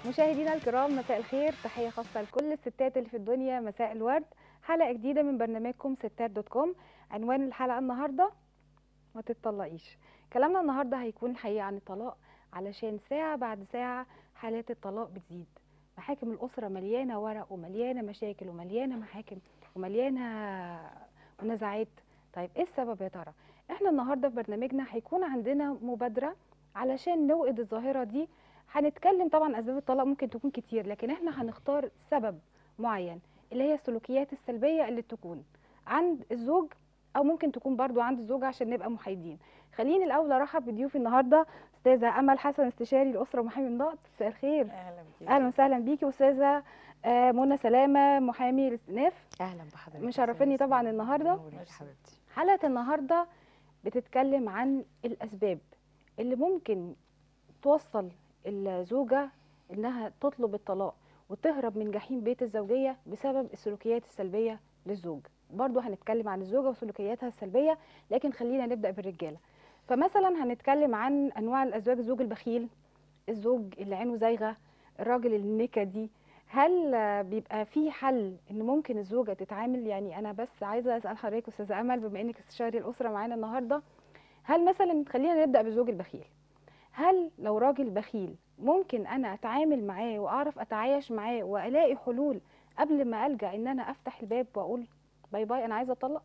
مشاهدينا الكرام مساء الخير تحية خاصة لكل الستات اللي في الدنيا مساء الورد حلقة جديدة من برنامجكم ستات دوت كوم عنوان الحلقة النهاردة ما تتطلقيش كلامنا النهاردة هيكون الحقيقة عن الطلاق علشان ساعة بعد ساعة حالات الطلاق بتزيد محاكم الأسرة مليانة ورق ومليانة مشاكل ومليانة محاكم ومليانة منازعات طيب ايه السبب يا ترى احنا النهارده في برنامجنا هيكون عندنا مبادرة علشان نوقد الظاهرة دي هنتكلم طبعا اسباب الطلاق ممكن تكون كتير لكن احنا هنختار سبب معين اللي هي السلوكيات السلبيه اللي تكون عند الزوج او ممكن تكون برضو عند الزوجه عشان نبقى محايدين خليني الاول ارحب بضيوفي النهارده استاذه امل حسن استشاري الاسره محامي نضاء مساء الخير اهلا بيك اهلا وسهلا بيكي واستاذه آه، منى سلامه محامي الاستئناف اهلا بحضرتك مشرفني طبعا النهارده نورك يا حبيبتي حلقه النهارده بتتكلم عن الاسباب اللي ممكن توصل الزوجه انها تطلب الطلاق وتهرب من جحيم بيت الزوجيه بسبب السلوكيات السلبيه للزوج برضو هنتكلم عن الزوجه وسلوكياتها السلبيه لكن خلينا نبدا بالرجاله فمثلا هنتكلم عن انواع الازواج الزوج البخيل الزوج اللي عينه زايغه الراجل النكدي هل آه، بيبقى في حل ان ممكن الزوجه تتعامل يعني انا بس عايزه اسال حضرتك استاذه امل بما انك استشاري الاسره معانا النهارده هل مثلا خلينا نبدا بالزوج البخيل هل لو راجل بخيل ممكن انا اتعامل معاه واعرف اتعايش معاه والاقي حلول قبل ما الجا ان انا افتح الباب واقول باي باي انا عايزه اطلق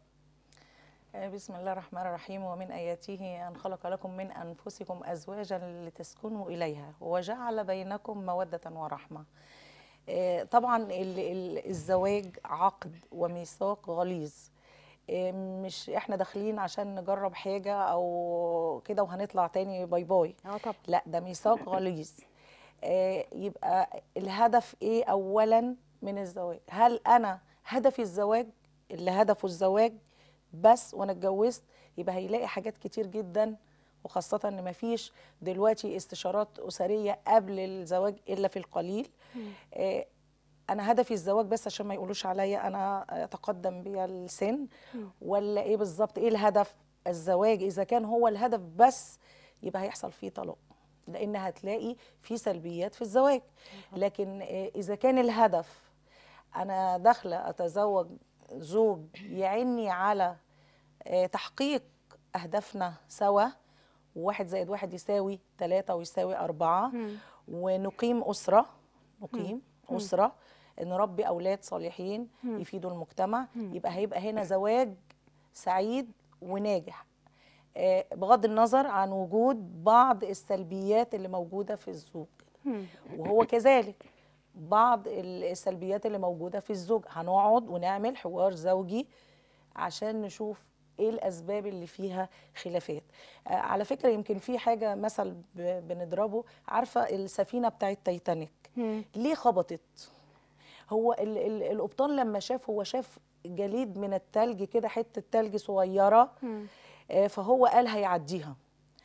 آه، بسم الله الرحمن الرحيم ومن آياته أن خلق لكم من أنفسكم أزواجا لتسكنوا إليها وجعل بينكم مودة ورحمة آه، طبعا ال- ال- الزواج عقد وميثاق غليظ آه، مش احنا داخلين عشان نجرب حاجة أو كده وهنطلع تاني باي باي اه طبعا لا ده ميثاق غليظ آه، يبقى الهدف ايه اولا من الزواج هل انا هدفي الزواج اللي هدفه الزواج بس وانا اتجوزت يبقى هيلاقي حاجات كتير جدا وخاصة ان مفيش دلوقتي استشارات اسرية قبل الزواج الا في القليل آه، انا هدفي الزواج بس عشان ما يقولوش عليا انا اتقدم بيا السن مم. ولا ايه بالظبط ايه الهدف الزواج اذا كان هو الهدف بس يبقى هيحصل فيه طلاق لان هتلاقي في سلبيات في الزواج لكن آه، اذا كان الهدف انا داخله اتزوج زوج يعني على آه، تحقيق اهدافنا سوا واحد زائد واحد يساوي ثلاثة ويساوي أربعة مم. ونقيم أسرة نقيم مم. أسرة نربي أولاد صالحين مم. يفيدوا المجتمع مم. يبقى هيبقى هنا زواج سعيد وناجح آه، بغض النظر عن وجود بعض السلبيات اللي موجودة في الزوج مم. وهو كذلك بعض ال- السلبيات اللي موجودة في الزوج هنقعد ونعمل حوار زوجي عشان نشوف ايه الاسباب اللي فيها خلافات آه على فكرة يمكن في حاجة مثل ب- بنضربه عارفة السفينة بتاعت تايتانيك مم. ليه خبطت هو ال ال القبطان لما شاف هو شاف جليد من التلج كده حتة تلج صغيرة مم. آه، فهو قال هيعديها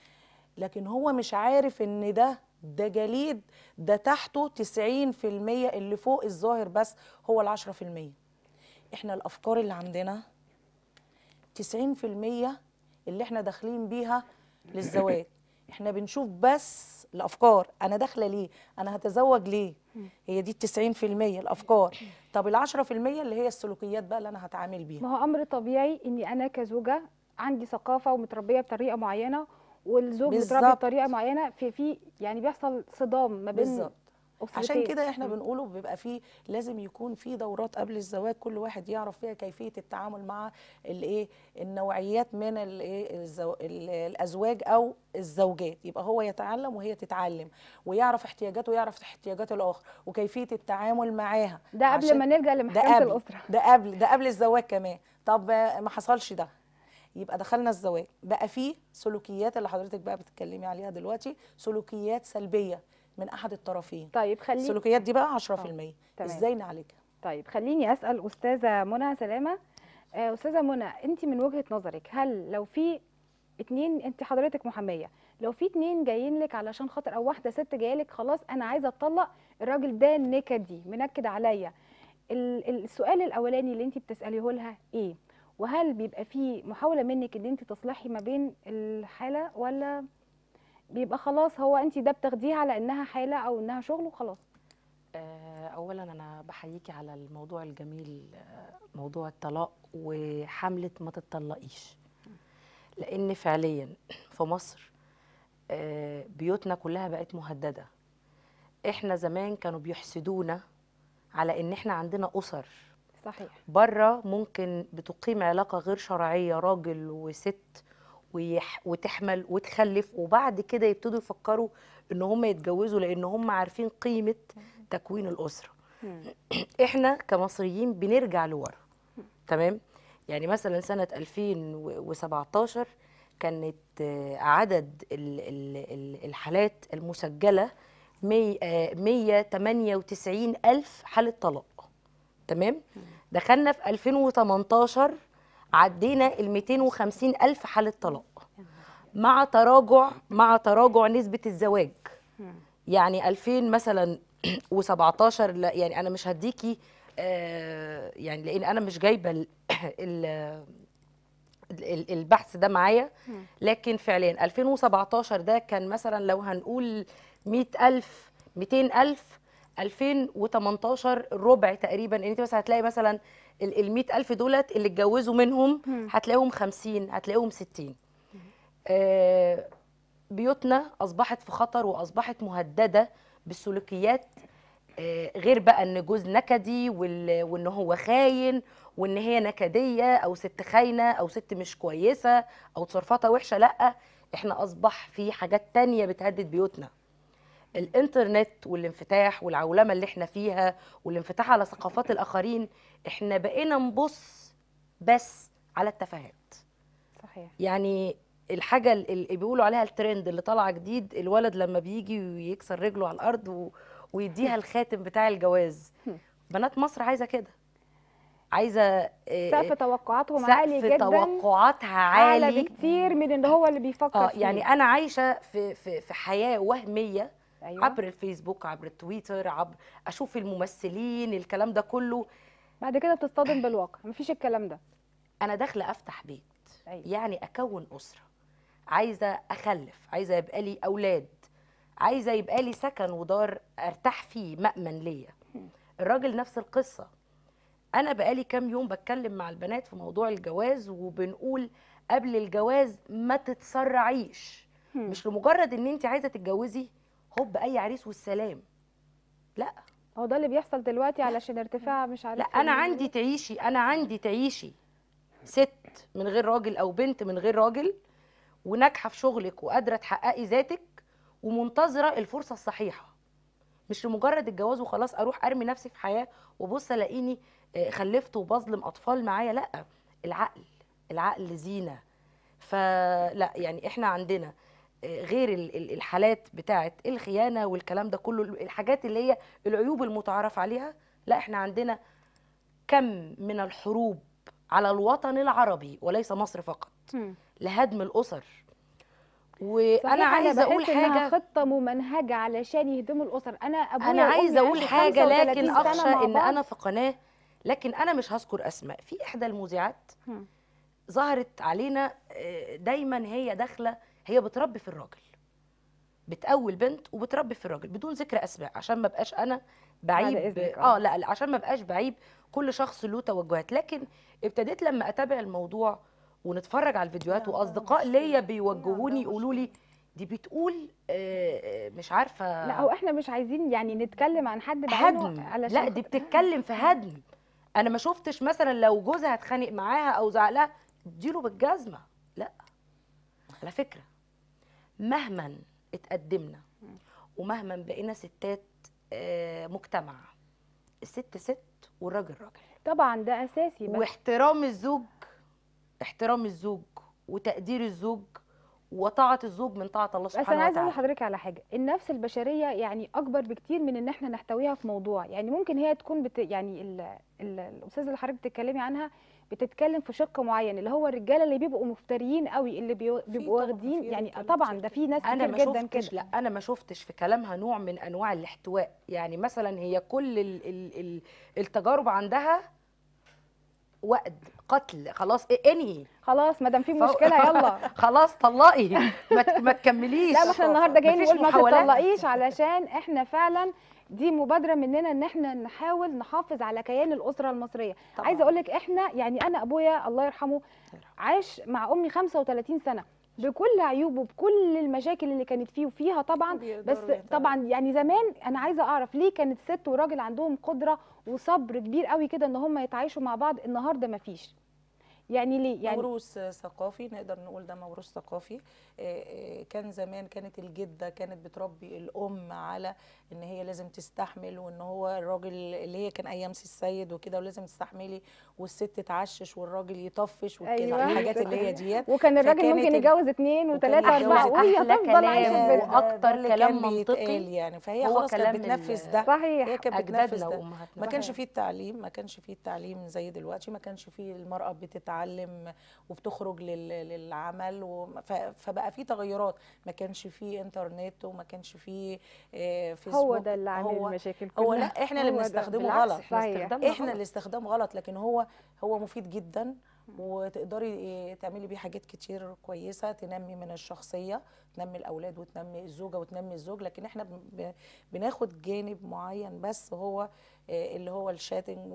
لكن هو مش عارف ان ده ده جليد ده تحته 90% اللي فوق الظاهر بس هو ال 10% احنا الافكار اللي عندنا 90% اللي احنا داخلين بيها للزواج احنا بنشوف بس الافكار انا داخله ليه انا هتزوج ليه هي دي ال 90% الافكار طب ال 10% اللي هي السلوكيات بقى اللي انا هتعامل بيها ما هو امر طبيعي اني انا كزوجه عندي ثقافه ومتربيه بطريقه معينه والزوج متربي بالظبط. بطريقه معينه في في يعني بيحصل صدام ما بين بالظبط عشان أسرتين. كده احنا مم. بنقوله بيبقى فيه لازم يكون في دورات قبل الزواج كل واحد يعرف فيها كيفيه التعامل مع الايه النوعيات من الايه الزو... ال- الازواج او الزوجات يبقى هو يتعلم وهي تتعلم ويعرف احتياجاته ويعرف احتياجات الاخر وكيفيه التعامل معاها ده قبل عشان- ما نلجا ده لمحكمه قبل الاسره ده قبل ده قبل الزواج كمان طب آه، ما حصلش ده يبقى دخلنا الزواج بقى فيه سلوكيات اللي حضرتك بقى بتتكلمي عليها دلوقتي سلوكيات سلبيه من احد الطرفين طيب خليني السلوكيات دي بقى 10% تمام. ازاي نعالجها طيب خليني اسال استاذه منى سلامه آه، استاذه منى انت من وجهه نظرك هل لو في اتنين انت حضرتك محاميه لو في اتنين جايين لك علشان خاطر او واحده ست جايه لك خلاص انا عايزه اتطلق الراجل ده نكدي منكد عليا ال- ال- السؤال الاولاني اللي انت بتساليه لها ايه وهل بيبقى في محاوله منك ان انت تصلحي ما بين الحاله ولا بيبقى خلاص هو انت ده بتاخديها على انها حاله او انها شغل وخلاص آه، اولا انا بحييكي على الموضوع الجميل آه، موضوع الطلاق وحمله ما تتطلقيش لان فعليا في مصر آه، بيوتنا كلها بقت مهدده احنا زمان كانوا بيحسدونا على ان احنا عندنا اسر صحيح بره ممكن بتقيم علاقه غير شرعيه راجل وست ويح وتحمل وتخلف وبعد كده يبتدوا يفكروا ان هم يتجوزوا لان هم عارفين قيمه تكوين الاسره مم. احنا كمصريين بنرجع لورا تمام يعني مثلا سنه 2017 كانت آه، عدد ال- ال- ال- الحالات المسجله مي- آه، 198 ألف حالة طلاق تمام دخلنا في 2018 عدينا ال 250 ألف حالة طلاق مع تراجع مع تراجع نسبة الزواج مم. يعني 2000 مثلا و17 لا يعني انا مش هديكي آه يعني لان انا مش جايبه ال- ال- ال- البحث ده معايا مم. لكن فعليا 2017 ده كان مثلا لو هنقول 100000 200000 2018 ربع تقريبا ان انت مثلا هتلاقي مثلا ال 100000 دولت اللي اتجوزوا منهم مم. هتلاقيهم 50 هتلاقيهم 60 آه بيوتنا اصبحت في خطر واصبحت مهدده بالسلوكيات آه، غير بقى ان جوز نكدي وال- وان هو خاين وان هي نكديه او ست خاينه او ست مش كويسه او تصرفاتها وحشه لا احنا اصبح في حاجات تانية بتهدد بيوتنا الانترنت والانفتاح والعولمه اللي احنا فيها والانفتاح على ثقافات الاخرين احنا بقينا نبص بس على التفاهات صحيح يعني الحاجه ال- اللي بيقولوا عليها الترند اللي طالعه جديد الولد لما بيجي ويكسر رجله على الارض و... ويديها الخاتم بتاع الجواز بنات مصر عايزه كده عايزه آه، سقف توقعاتهم عالي سقف جدا توقعاتها اعلى عالي بكتير من ان هو اللي بيفكر اه فيه يعني انا عايشه في في في حياه وهميه أيوة. عبر الفيسبوك عبر التويتر عبر اشوف الممثلين الكلام ده كله بعد كده بتصطدم بالواقع مفيش الكلام ده انا داخله افتح بيت أيوة. يعني اكون اسره عايزه اخلف عايزه يبقى لي اولاد عايزه يبقى لي سكن ودار ارتاح فيه مأمن ليا الراجل نفس القصه انا بقالي كام يوم بتكلم مع البنات في موضوع الجواز وبنقول قبل الجواز ما تتسرعيش هم. مش لمجرد ان انت عايزه تتجوزي هوب اي عريس والسلام لا هو ده اللي بيحصل دلوقتي علشان ارتفاع مش عارف لا انا ال- عندي تعيشي انا عندي تعيشي ست من غير راجل او بنت من غير راجل وناجحه في شغلك وقادره تحققي ذاتك ومنتظره الفرصه الصحيحه مش لمجرد الجواز وخلاص اروح ارمي نفسي في حياه وبص الاقيني آه، خلفت وبظلم اطفال معايا لا العقل العقل زينه فلا يعني احنا عندنا آه، غير ال- ال- الحالات بتاعه الخيانه والكلام ده كله الحاجات اللي هي العيوب المتعارف عليها لا احنا عندنا كم من الحروب على الوطن العربي وليس مصر فقط هم. لهدم الاسر صحيح، وانا عايزه اقول بحس إنها حاجه خطه ممنهجه علشان يهدموا الاسر انا ابويا انا وأمي عايزه اقول عاشوا حاجه 35 لكن سنة اخشى مع ان بعض. انا في قناه لكن انا مش هذكر اسماء في احدى المذيعات هم. ظهرت علينا آه، دايما هي داخله هي بتربي في الراجل بتقوي البنت وبتربي في الراجل بدون ذكر اسماء عشان ما بقاش انا بعيب إذنك، آه. اه لا لا عشان ما بقاش بعيب كل شخص له توجهات لكن ابتديت لما اتابع الموضوع ونتفرج على الفيديوهات لا، ده واصدقاء مشكلة. ليا لا، بيوجهوني ده يقولوا لي دي بتقول آه، آه، مش عارفه لا هو احنا مش عايزين يعني نتكلم عن حد بعينه هدم علشان لا دي بتتكلم في هدم انا ما شفتش مثلا لو جوزها اتخانق معاها او زعق لها اديله بالجزمه لا على فكره مهما اتقدمنا ومهما بقينا ستات آه، مجتمع الست ست والراجل راجل طبعا ده اساسي بس واحترام الزوج احترام الزوج وتقدير الزوج وطاعه الزوج من طاعه الله بس سبحانه انا عايزه اقول وتعالى لحضرتك على حاجه النفس البشريه يعني اكبر بكتير من ان احنا نحتويها في موضوع يعني ممكن هي تكون بت يعني ال... ال... الاستاذه اللي حضرتك بتتكلمي عنها بتتكلم في شق معين اللي هو الرجاله اللي بيبقوا مفتريين قوي اللي بيو... بيبقوا طبعاً، واخدين في يعني رجالة طبعا كتير ده في ناس انا كتير ما جدا شفتش كده لا انا ما شفتش في كلامها نوع من انواع الاحتواء يعني مثلا هي كل ال ال ال التجارب عندها وقت قتل خلاص انهي خلاص ما دام في فهو- مشكله يلا خلاص طلقي ما, ت- ما تكمليش لا ما احنا النهارده جايين مفيش نقول ما محاولات. تطلقيش علشان احنا فعلا دي مبادره مننا ان احنا نحاول نحافظ على كيان الاسره المصريه طبعاً. عايزه اقول لك احنا يعني انا ابويا الله يرحمه عاش مع امي 35 سنه بكل عيوبه بكل المشاكل اللي كانت فيه وفيها طبعا وبيقدروا بس يتعاملوا. طبعا يعني زمان انا عايزه اعرف ليه كانت ست وراجل عندهم قدره وصبر كبير قوي كده ان هم يتعايشوا مع بعض النهارده مفيش يعني ليه يعني موروث ثقافي نقدر نقول ده موروث ثقافي آه، آه، كان زمان كانت الجده كانت بتربي الام على ان هي لازم تستحمل وان هو الراجل اللي هي كان ايام سي السيد وكده ولازم تستحملي والست تعشش والراجل يطفش وكده أيوة. الحاجات اللي هي ديت وكان الراجل فكانت ممكن ال- يتجوز اثنين وكان وثلاثه يتجوز واربعه وهي أحلى تفضل عايشه في كلام بيتها وأكتر ده اللي كلام كان بيتقال منطقي يعني فهي هو خلاص كانت كلام ال- بتنفذ ده صحيح هي كانت بتنفذ اجدادنا ده وامهاتنا ما كانش صحيح. فيه التعليم ما كانش فيه التعليم زي دلوقتي ما كانش فيه المرأة بتتعلم وبتخرج لل- للعمل وم- ف- فبقى فيه تغيرات ما كانش فيه انترنت وما كانش فيه آه، فيسبوك هو ده اللي عامل هو المشاكل هو كلها لا احنا اللي هو ده. بنستخدمه بالعكس غلط احنا صحيح. استخدامنا احنا غلط. اللي استخدامه غلط لكن هو هو مفيد جدا وتقدري إيه، تعملي بيه حاجات كتير كويسه تنمي من الشخصيه تنمي الاولاد وتنمي الزوجه وتنمي الزوج لكن احنا بن- ب- بناخد جانب معين بس هو آه، اللي هو الشاتنج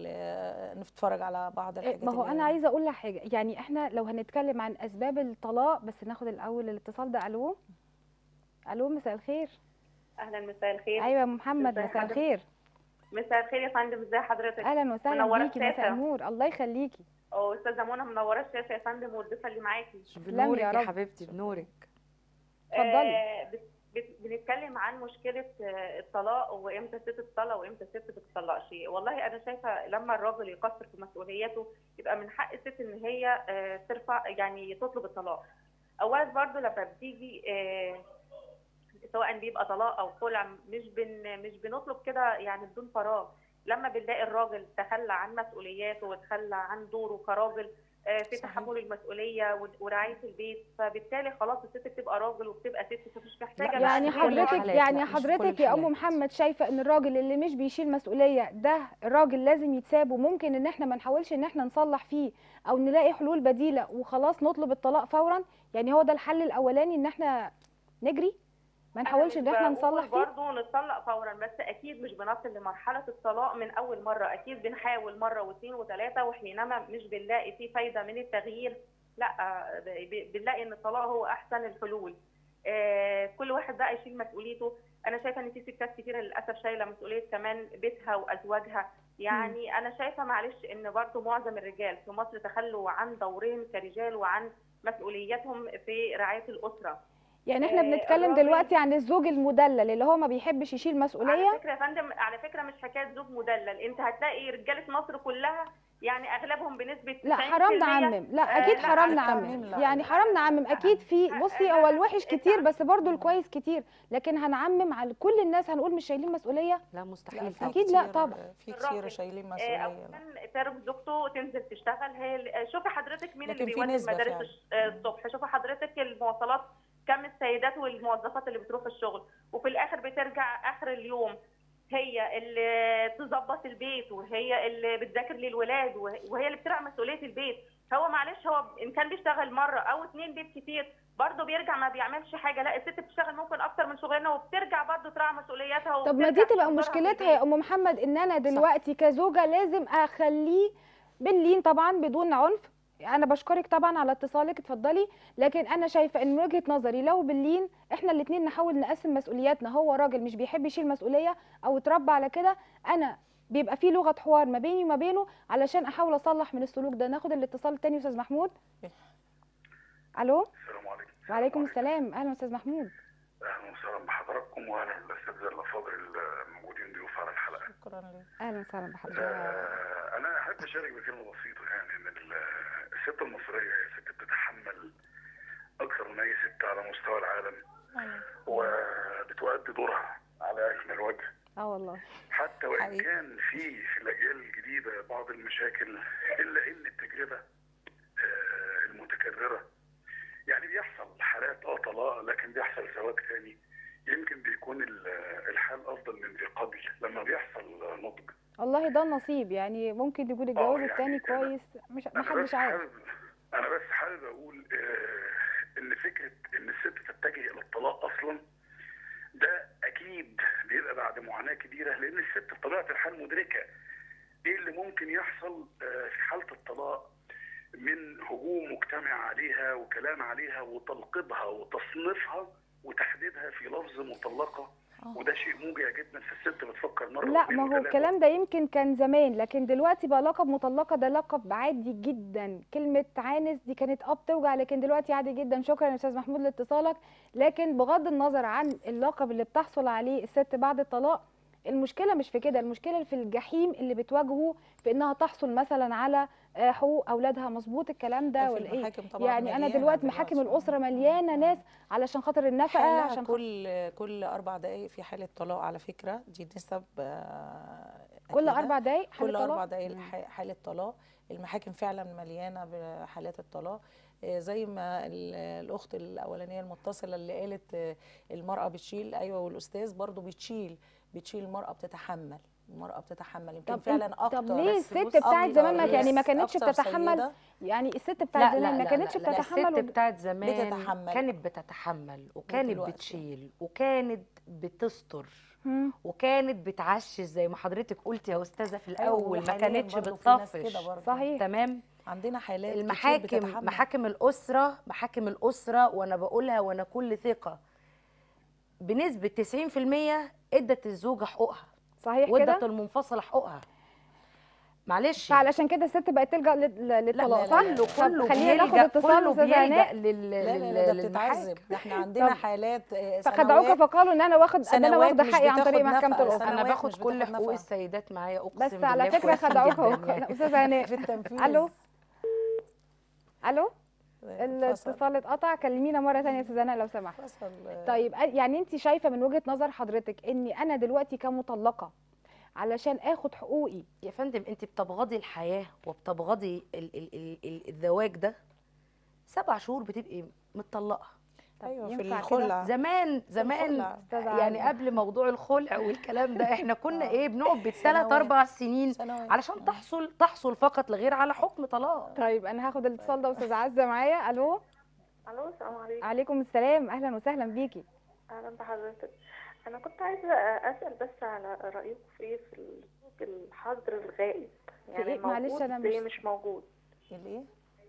ونتفرج على بعض إيه، الحاجات ما هو اللي انا هي- عايزه اقول لك حاجه يعني احنا لو هنتكلم عن اسباب الطلاق بس ناخد الاول الاتصال ده الو الو مساء الخير اهلا مساء الخير ايوه يا محمد ازي مساء حضرتك؟ الخير مساء الخير يا فندم ازي حضرتك اهلا وسهلا منورة بيكي مساء الشاشة. النور الله يخليكي استاذه منى منوره الشاشه يا فندم والضيفه اللي معاكي بنورك يا يا رب. حبيبتي بنورك اتفضلي. آه، بت- بت- بنتكلم عن مشكله آه، الطلاق وامتى الست تطلق وامتى الست ما تطلقش والله انا شايفه لما الراجل يقصر في مسؤولياته يبقى من حق الست ان هي آه، ترفع يعني تطلب الطلاق اولا برضو لما بتيجي آه، سواء بيبقى طلاق او خلع مش بن مش بنطلب كده يعني بدون فراغ لما بنلاقي الراجل تخلى عن مسؤولياته وتخلى عن دوره كراجل آه، في صحيح. تحمل المسؤوليه و- ورعايه البيت فبالتالي خلاص الست بتبقى راجل وبتبقى ست فمش محتاجه لا، بقى يعني مش في كل حضرتك الحالات، يعني لا، مش في كل حضرتك يا ام الحالات. محمد شايفه ان الراجل اللي مش بيشيل مسؤوليه ده الراجل لازم يتساب وممكن ان احنا ما نحاولش ان احنا نصلح فيه او نلاقي حلول بديله وخلاص نطلب الطلاق فورا يعني هو ده الحل الاولاني ان احنا نجري ما نحاولش ان احنا نصلح فيه برضه نطلق فورا بس اكيد مش بنصل لمرحله الطلاق من اول مره اكيد بنحاول مره واثنين وثلاثه وحينما مش بنلاقي فيه فايده من التغيير لا ب- بنلاقي ان الطلاق هو احسن الحلول آه، كل واحد بقى يشيل مسؤوليته انا شايفه ان في ستات كتيره للاسف شايله مسؤوليه كمان بيتها وازواجها يعني انا شايفه معلش ان برضه معظم الرجال في مصر تخلوا عن دورهم كرجال وعن مسؤولياتهم في رعايه الاسره يعني احنا آه، بنتكلم الراجل- دلوقتي عن الزوج المدلل اللي هو ما بيحبش يشيل مسؤوليه على فكره يا فندم على فكره مش حكايه زوج مدلل انت هتلاقي رجاله مصر كلها يعني اغلبهم بنسبه لا 90% حرام نعمم لا آه، اكيد لا، حرام التعميم نعمم لا. يعني حرام نعمم اكيد في لا، بصي لا، هو لا، الوحش كتير التعميم. بس برضو الكويس كتير لكن هنعمم على كل الناس هنقول مش شايلين مسؤوليه لا لا، مستحيل في طبعا أكيد لا كتير- طبعا. في كتير الراجل. شايلين آه، مسؤوليه لا. اولا تربط زوجته تنزل تشتغل هي ال- شوفي حضرتك مين لكن اللي في بيودي نسبة المدارس فعلا. الش- آه، الصبح شوفي حضرتك المواصلات كم السيدات والموظفات اللي بتروح الشغل وفي الاخر بترجع اخر اليوم هي اللي تظبط البيت وهي اللي بتذاكر للولاد وه- وهي اللي بترعى مسؤوليه البيت هو معلش هو ان كان بيشتغل مره او اتنين بيت كتير برضه بيرجع ما بيعملش حاجه لا الست بتشتغل ممكن اكتر من شغلانه وبترجع برضه تراعى مسؤولياتها طب ما وبترجع دي تبقى تشوف دورها في مشكلتها البيت. يا ام محمد ان انا دلوقتي كزوجه لازم اخليه باللين طبعا بدون عنف انا بشكرك طبعا على اتصالك اتفضلي لكن انا شايفه ان من وجهه نظري لو باللين احنا الاثنين نحاول نقسم مسؤولياتنا هو راجل مش بيحب يشيل مسؤوليه او اتربى على كده انا بيبقى في لغه حوار ما بيني وما بينه علشان احاول اصلح من السلوك ده ناخد الاتصال التاني استاذ محمود الو السلام عليكم وعليكم السلام اهلا استاذ محمود اهلا وسهلا بحضراتكم واهلا بالاساتذه الافاضل الموجودين ضيوف على الحلقه. شكرا لك اهلا وسهلا بحضرتك آه انا احب اشارك بكلمه بسيطه يعني ان ال- الست المصريه هي ست بتتحمل اكثر من اي ست على مستوى العالم وبتؤدي دورها على اكمل وجه اه والله حتى وان حقيقي. كان في في الاجيال الجديده بعض المشاكل الا ان التجربه آه، المتكرره يعني بيحصل حالات اه طلاق لكن بيحصل زواج تاني يمكن بيكون ال- الحال افضل من ذي قبل لما بيحصل نضج الله والله ده النصيب يعني ممكن يكون الجواز يعني التاني أنا- كويس مش انا محدش بس عارف حابب انا بس حابب اقول آه، ان فكره ان الست تتجه الى الطلاق اصلا ده اكيد بيبقى بعد معاناه كبيره لان الست بطبيعه الحال مدركه ايه اللي ممكن يحصل آه، في حاله الطلاق من هجوم مجتمع عليها وكلام عليها وتلقيبها وتصنيفها وتحديدها في لفظ مطلقه آه. وده شيء موجع جدا في الست بتفكر مره لا واثنين ما هو وثلاثة. الكلام ده يمكن كان زمان لكن دلوقتي بقى لقب مطلقه ده لقب عادي جدا كلمه عانس دي كانت اه بتوجع لكن دلوقتي عادي جدا شكرا يا استاذ محمود لاتصالك لكن بغض النظر عن اللقب اللي بتحصل عليه الست بعد الطلاق المشكله مش في كده المشكله في الجحيم اللي بتواجهه في انها تحصل مثلا على آه، حقوق اولادها مظبوط الكلام ده في ولا ايه المحاكم طبعا يعني انا مليانة دلوقتي محاكم دلوقتي. الاسره مليانه ناس علشان خاطر النفقه حالة عشان خاطر كل كل اربع دقائق في حاله طلاق على فكره دي نسب آه، كل أكيدة. اربع دقايق حالة كل اربع طلاق؟ دقائق مم. ح- حاله طلاق المحاكم فعلا مليانه بحالات الطلاق آه، زي ما ال- الاخت الاولانيه المتصله اللي قالت آه، المراه بتشيل ايوه والاستاذ برضو بتشيل بتشيل المراه بتتحمل المراه بتتحمل يمكن طب فعلا انت- اكتر طب ليه بس الست بص، بتاعت زمان ما أكتر يعني ما ناس- كانتش أكتر بتتحمل سيدة يعني الست بتاعت زمان ما كانتش لا، بتتحمل الست ولا- بتاعت زمان بتتحمل. كانت بتتحمل وكانت دلوقتي. بتشيل وكانت بتستر مم. وكانت بتعشش زي ما حضرتك قلتي يا استاذه في أيوة، الاول ما وحالياً كانتش برضو في ناس بتطفش كده برضو. صحيح تمام عندنا حالات كتير المحاكم بتتحمل. محاكم الاسره محاكم الاسره وانا بقولها وانا كل ثقه بنسبه 90% ادت الزوجه حقوقها صحيح وادت كده المنفصله حقوقها معلش فعلشان كده الست بقت تلجا لل- للطلاق لا، صح لا، لا. طب كله خلينا ناخد بيلجأ اتصال كله استاذه بيلجأ هناء لل لا لا لل- لا ده للمحاكم. بتتعذب ده احنا عندنا طب حالات آه، فخدعوك سنوات فقالوا ان انا واخد ان انا سنوات واخده مش حقي عن بتاخد طريق محكمه نفقة. الاسره انا سنوات باخد مش كل بتاخد حقوق نفقة. السيدات معايا اقسم بس بالله على فكره كويسين خدعوك جداً يعني. اهو استاذه هناء في التنفيذ الو الو فصل- الاتصال اتقطع كلمينا مره ثانيه يا استاذه هناء لو سمحت فصل طيب أ- يعني انت شايفه من وجهه نظر حضرتك اني انا دلوقتي كمطلقه علشان اخد حقوقي يا فندم انت بتبغضي الحياه وبتبغضي ال ال ال ال الزواج ده سبع شهور بتبقي متطلقه طب ايوه في ينفع كده؟ الخلع زمان زمان الخلع. أستاذة يعني عزة. قبل موضوع الخلع والكلام ده احنا كنا آه. ايه بنقعد بالثلاث سنوات. اربع سنين سنوات. علشان تحصل تحصل فقط لغير على حكم طلاق طيب انا هاخد الاتصال ده استاذه عزه معايا الو الو السلام عليكم عليكم السلام اهلا وسهلا بيكي اهلا بحضرتك انا كنت عايزه اسال بس على رايكم في ايه في الزوج الحظر الغائب يعني إيه؟ معلش موجود أنا زي مش- مش موجود الايه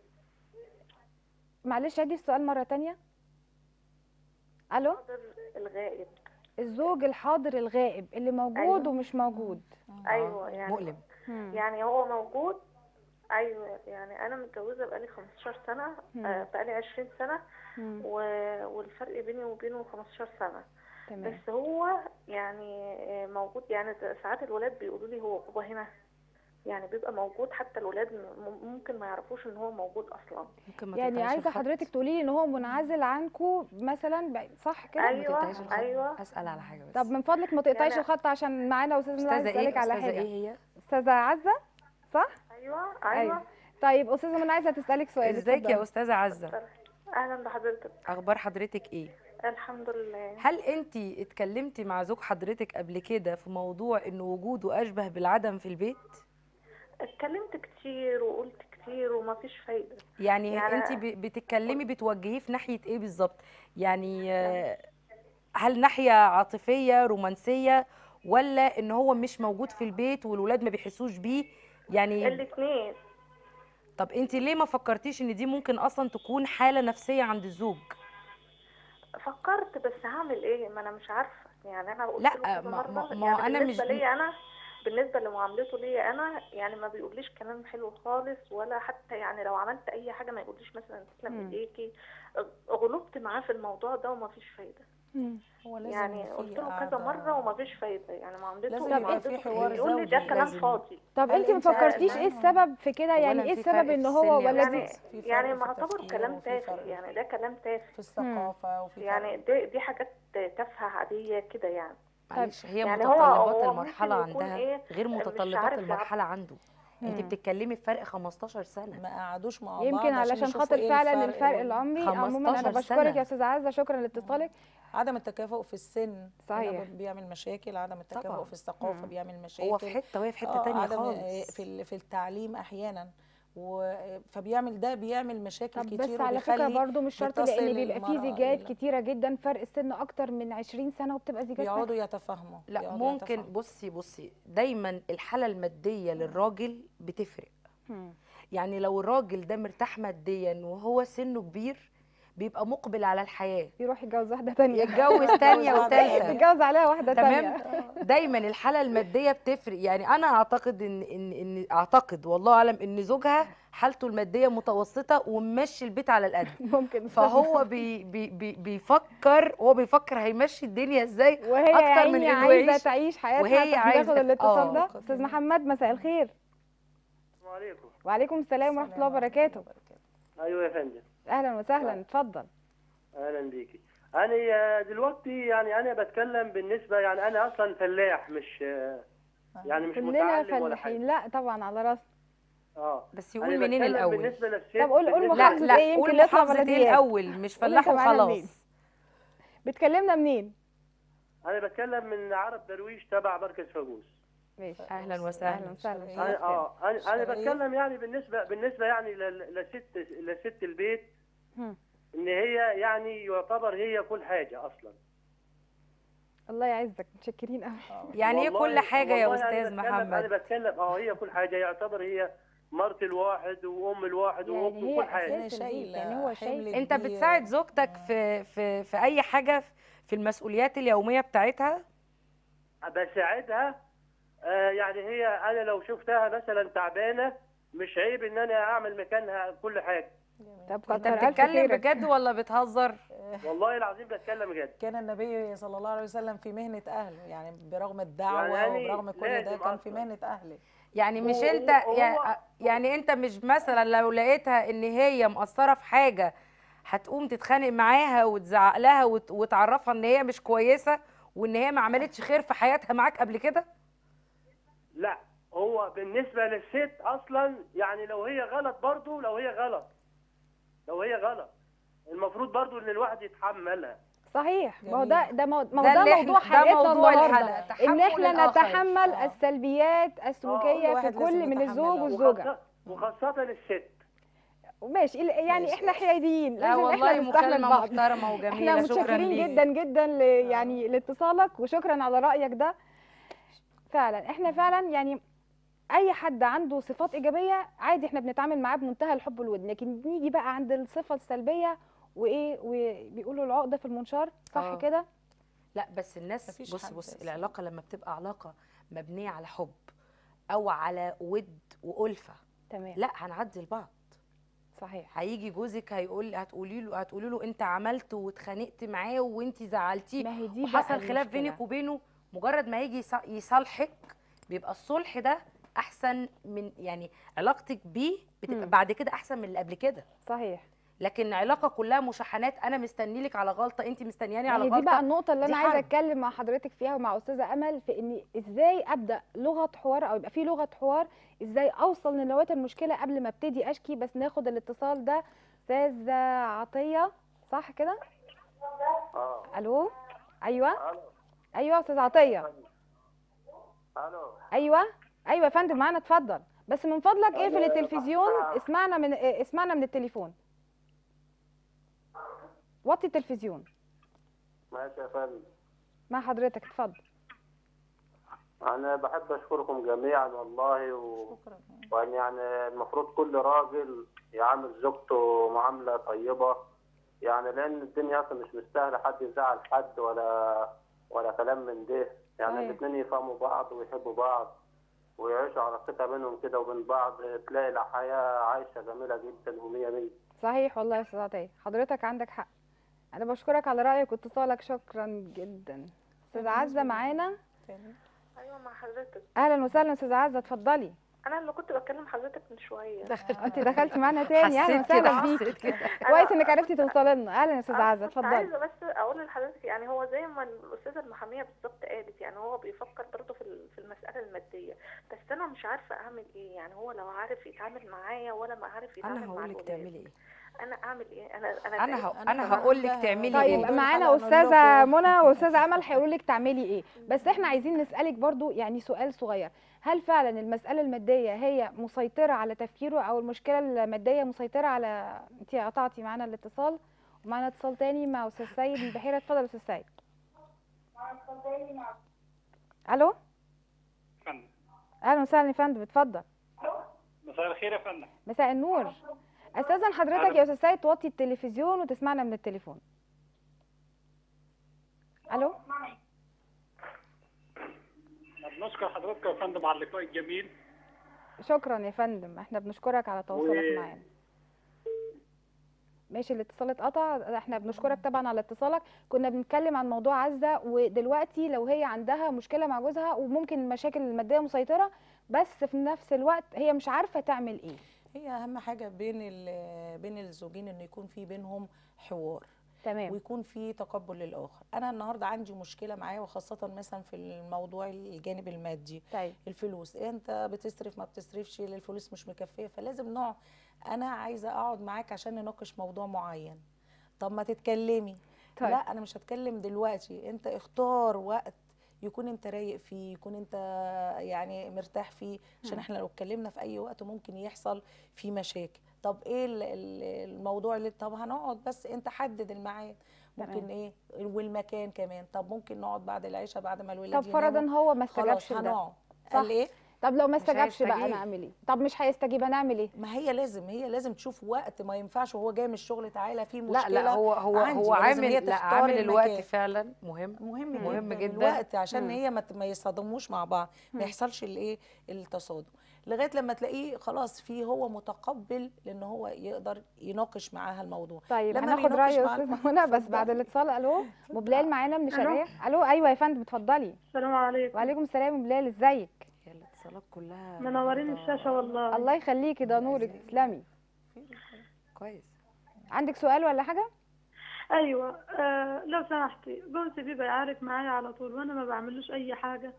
معلش عيدي السؤال مره تانية الو الحظر الغائب الزوج الحاضر الغائب اللي موجود أيوة. ومش موجود ايوه يعني مؤلم مم. يعني هو موجود ايوه يعني انا متجوزه بقالي 15 سنه مم. آه، بقالي 20 سنه مم. و- والفرق بيني وبينه 15 سنه تمام بس هو يعني آه، موجود يعني ساعات الولاد بيقولوا لي هو بابا هنا يعني بيبقى موجود حتى الولاد م- ممكن ما يعرفوش ان هو موجود اصلا ممكن ما يعني تقطعيش عايزه الخط. حضرتك تقولي لي ان هو منعزل عنكم مثلا بعيد- صح كده ما أيوة، تقطعيش الخط. أيوة. اسال على حاجه بس طب من فضلك ما تقطعيش يعني- الخط عشان معانا استاذ منى عايز استاذه اسالك ايه على استاذه حاجه ايه هي استاذه عزه صح ايوه ايوه طيب استاذه منى عايزه تسالك سؤال ازيك اتفضلي. يا استاذه عزه اهلا بحضرتك اخبار حضرتك ايه الحمد لله هل انت اتكلمتي مع زوج حضرتك قبل كده في موضوع ان وجوده اشبه بالعدم في البيت اتكلمت كتير وقلت كتير ومفيش فايده يعني, يعني- انت ب- بتتكلمي بتوجهيه في ناحيه ايه بالظبط يعني آه، هل ناحيه عاطفيه رومانسيه ولا ان هو مش موجود في البيت والولاد ما بيحسوش بيه يعني الاثنين طب انت ليه ما فكرتيش ان دي ممكن اصلا تكون حاله نفسيه عند الزوج فكرت بس هعمل ايه ما انا مش عارفه يعني انا قلت لا، له كذا ما- مرة. ما- ما يعني أنا بالنسبه مش- ليا انا بالنسبه لمعاملته ليا انا يعني ما بيقوليش كلام حلو خالص ولا حتى يعني لو عملت اي حاجه ما يقوليش مثلا تسلم مم. ايديكي غلبت معاه في الموضوع ده وما فيش فايده مم. هو لازم يعني في قلت له كذا قعدة. مره وما فيش فايده يعني معاملته لازم يبقى معاملته في حوار يقول لي ده زوجي، كلام لازم. فاضي طب هل انت ما انت فكرتيش ايه عارفة؟ السبب في كده يعني أولاً ايه في السبب فرق ان في هو السن ولد يعني في فرق يعني في معتبر التفكير كلام وفي تافه فرق يعني ده كلام تافه في الثقافة وفي يعني دي دي حاجات تافهه عاديه كده يعني معلش هي يعني هو- متطلبات هو المرحله ممكن يكون عندها إيه، غير مش متطلبات عارف المرحله عنده انت مم. بتتكلمي في فرق 15 سنه ما قعدوش مع بعض يمكن عشان علشان يشوفوا خاطر إيه فعلا الفرق وال- العمري عموما انا 15 بشكرك سنة. يا استاذه عزه شكرا لاتصالك عدم التكافؤ في السن هنا صحيح. بيعمل مشاكل عدم التكافؤ طبعاً. في الثقافه مم. بيعمل مشاكل هو في حته وهي في حته آه، تانية عدم خالص في ال- في التعليم احيانا و فبيعمل ده بيعمل مشاكل طب كتير بس على فكره وبيخلي برضو مش شرط بتصل لان بيبقى في المرأة زيجات إلى- كتيره جدا فرق السن اكتر من 20 سنه وبتبقى زيجات ناجحة. بيقعدوا يتفاهموا لا بيقعدوا ممكن يتفاهموا. بصي بصي دايما الحاله الماديه للراجل بتفرق مم. يعني لو الراجل ده مرتاح ماديا وهو سنه كبير بيبقى مقبل على الحياه يروح يتجوز واحده تانية يتجوز تانية واحدة وتالتة تانية. يتجوز عليها واحده تمام تانية دايما الحاله الماديه بتفرق يعني انا اعتقد ان ان ان اعتقد والله اعلم ان زوجها حالته الماديه متوسطه وممشي البيت على القد ممكن فهو بي بي بي بيفكر هو بيفكر هيمشي الدنيا ازاي وهي أكتر يا من عيني إنه عايزه يعيش تعيش حياتها وهي طب ناخد عايزة- الاتصال آه. ده استاذ محمد مساء الخير السلام عليكم وعليكم السلام ورحمه الله وبركاته ايوه يا فندم اهلا وسهلا اتفضل اهلا بيكي انا آه، دلوقتي يعني انا بتكلم بالنسبه يعني انا اصلا فلاح مش آه، يعني مش كلنا متعلم ولا حاجه فلاحين لا طبعا على راسنا اه بس أنا يقول منين بتكلم الاول بالنسبه للست طب قول- قول بالنسبة- لا محافظة لا إيه؟ يمكن قول نطلع محافظه ايه بلديات. الاول مش قول أنت فلاح معانا منين؟ وخلاص بتكلمنا منين انا بتكلم من عرب درويش تبع مركز فاجوس ماشي اهلا وسهلا اهلا وسهلا شرقية. انا اه انا انا شرقية. بتكلم يعني بالنسبه بالنسبه يعني لل- لست لست البيت هم. ان هي يعني يعتبر هي كل حاجه اصلا الله يعزك متشكرين قوي يعني ايه والله- كل حاجه يا والله أنا استاذ بتكلم- انا محمد بتكلم اه هي كل حاجه يعتبر هي مرت الواحد وام الواحد يعني واخت هي وكل حاجه أنا أساس البيت، شايلة يعني هو حمل شايل انت كبير. بتساعد زوجتك في في في اي حاجه في المسؤوليات اليوميه بتاعتها بساعدها آه يعني هي انا لو شفتها مثلا تعبانه مش عيب ان انا اعمل مكانها كل حاجه طب انت كتر الف بتتكلم خيرك بجد ولا بتهزر والله العظيم بتكلم جد كان النبي صلى الله عليه وسلم في مهنة أهله يعني برغم الدعوة يعني وبرغم كل ده لازم كان في أصلاً. مهنة أهله يعني مش هو- انت هو- يعني, يعني انت مش مثلا لو لقيتها ان هي مقصره في حاجه هتقوم تتخانق معاها وتزعق لها وت- وتعرفها ان هي مش كويسه وان هي ما عملتش خير في حياتها معاك قبل كده لا هو بالنسبه للست اصلا يعني لو هي غلط برضو لو هي غلط لو هي غلط المفروض برضو ان الواحد يتحملها صحيح ما هو ده جميل. ده مو... ما ده هو ده اللي إحنا- موضوع ده حلقتنا موضوع النهارده الحلقة، ان تحمل احنا الآخر. نتحمل آه. السلبيات كل السلوكيه في واحد كل لازم من الزوج يتحملها. والزوجه وخاصة, وخاصة الست ماشي يعني ماشي. احنا حياديين لا لازم والله احنا نستحمل مكالمه بعض محترمه احنا وجميله شكرا متشكرين ليك جدا جدا ل... يعني لاتصالك وشكرا على رايك ده فعلا احنا فعلا يعني اي حد عنده صفات ايجابيه عادي احنا بنتعامل معاه بمنتهى الحب والود لكن نيجي بقى عند الصفه السلبيه وايه وبيقولوا العقده في المنشار صح آه. كده لا بس الناس مفيش بص حد بص أصلاً. العلاقه لما بتبقى علاقه مبنيه على حب او على ود والفه تمام لا هنعدي لبعض صحيح هيجي جوزك هيقول هتقولي له هتقولي له انت عملت واتخانقت معاه وانت زعلتيه ما هي دي بقى وحصل خلاف المشكلة. بينك وبينه مجرد ما يجي يص- يصالحك بيبقى الصلح ده احسن من يعني علاقتك بيه بتبقى مم. بعد كده احسن من اللي قبل كده صحيح لكن علاقه كلها مشاحنات انا مستني لك على غلطه انت مستنياني ما على هي غلطه دي بقى النقطة اللي دي أنا عايزة حرب. أتكلم مع حضرتك فيها ومع أستاذة أمل في إن إزاي أبدأ لغة حوار أو يبقى في لغة حوار إزاي أوصل لنواة المشكلة قبل ما أبتدي أشكي بس ناخد الاتصال ده أستاذ عطية صح كده؟ اه ألو أيوه الو أيوه أستاذ عطية الو أيوه أيوه يا فندم معانا اتفضل بس من فضلك اقفل التلفزيون اسمعنا من اسمعنا من التليفون وطي التلفزيون ماشي يا فندم مع حضرتك اتفضل انا بحب اشكركم جميعا والله و... وان يعني المفروض كل راجل يعامل زوجته معامله طيبه يعني لان الدنيا اصلا مش مستاهله حد يزعل حد ولا ولا كلام من ده يعني صحيح. الاثنين يفهموا بعض ويحبوا بعض ويعيشوا على ثقه بينهم كده وبين بعض تلاقي الحياه عايشه جميله جدا ومية مية صحيح والله يا استاذ عطيه حضرتك عندك حق انا بشكرك على رايك واتصالك شكرا جدا استاذ عزه معانا تاني. ايوه مع حضرتك اهلا وسهلا استاذ عزه اتفضلي انا اللي كنت بكلم حضرتك من شويه انت دخلتي معانا تاني اهلا حسيت كده وسهلا بيكي حسيت كده كويس انك عرفتي توصلي لنا اهلا يا استاذه أنا عزه كنت اتفضلي عايزه بس اقول لحضرتك يعني هو زي ما الاستاذه المحاميه بالظبط قالت يعني هو بيفكر برضه في ال- في المساله الماديه بس انا مش عارفه اعمل ايه يعني هو لو عارف يتعامل معايا ولا ما عارف يتعامل انا مع هقول لك الولاد. تعملي ايه انا اعمل ايه انا انا انا تعبت. هق- أنا انا كمان هقول لك هقولها. تعملي طيب ايه موضوع معانا الحلقة نقول استاذه لكم. منى واستاذه امل هيقولوا لك تعملي ايه بس احنا عايزين نسالك برضو يعني سؤال صغير هل فعلا المساله الماديه هي مسيطره على تفكيره او المشكله الماديه مسيطره على انت قطعتي معانا الاتصال ومعانا اتصال تاني مع استاذ سيد من البحيره اتفضل يا استاذ سيد الو فندم اهلا وسهلا يا فندم اتفضل مساء الخير يا فندم مساء النور استاذن حضرتك يا استاذ سيد توطي التلفزيون وتسمعنا من التليفون الو بنشكر حضرتك يا فندم على اللقاء الجميل شكرا يا فندم احنا بنشكرك على تواصلك و- معانا ماشي الاتصال اتقطع احنا بنشكرك طبعا على اتصالك كنا بنتكلم عن موضوع عزة ودلوقتي لو هي عندها مشكلة مع جوزها وممكن المشاكل المادية مسيطرة بس في نفس الوقت هي مش عارفة تعمل ايه هي اهم حاجه بين ال- بين الزوجين انه يكون في بينهم حوار تمام ويكون في تقبل للاخر انا النهارده عندي مشكله معاه وخاصه مثلا في الموضوع الجانب المادي طيب الفلوس انت بتصرف ما بتصرفش الفلوس مش مكفيه فلازم نقعد انا عايزه اقعد معاك عشان نناقش موضوع معين طب ما تتكلمي طيب. لا انا مش هتكلم دلوقتي انت اختار وقت يكون انت رايق فيه يكون انت يعني مرتاح فيه عشان احنا لو اتكلمنا في اي وقت ممكن يحصل في مشاكل طب ايه ال- ال- الموضوع اللي طب هنقعد بس انت حدد الميعاد ممكن تمام. ايه والمكان كمان طب ممكن نقعد بعد العشاء بعد ما الولاد طب فرضا يناموا. هو ما خلاص استجابش لده هنقعد صح. قال ايه طب لو ما مش استجابش بقى هيستجيب. نعمل ايه طب مش هيستجيب هنعمل ايه ما هي لازم هي لازم تشوف وقت ما ينفعش وهو جاي من الشغل تعالى في لا مشكله لا هو هو عندي، هو ولازم هي عامل لا تختار عامل الوقت المكان. فعلا مهم مهم جدا مهم جدا. الوقت عشان مم. هي ما ت- ما يصطدموش مع بعض ما يحصلش الايه التصادم لغايه لما تلاقيه خلاص في هو متقبل لان هو يقدر يناقش معاها الموضوع طيب لما هناخد بيناقش راي مع استاذه الأخ- منى بس اتفضلي. بعد الاتصال الو مبلال معانا من ألو. الشرقيه الو ايوه يا فندم اتفضلي السلام عليكم وعليكم السلام يا بلال ازيك هي الاتصالات كلها منورين النهاردة الشاشه والله الله يخليكي ده نورك تسلمي كويس عندك سؤال ولا حاجه ايوه آه لو سمحتي جوزي بيبقى عارف معايا على طول وانا ما بعملوش اي حاجه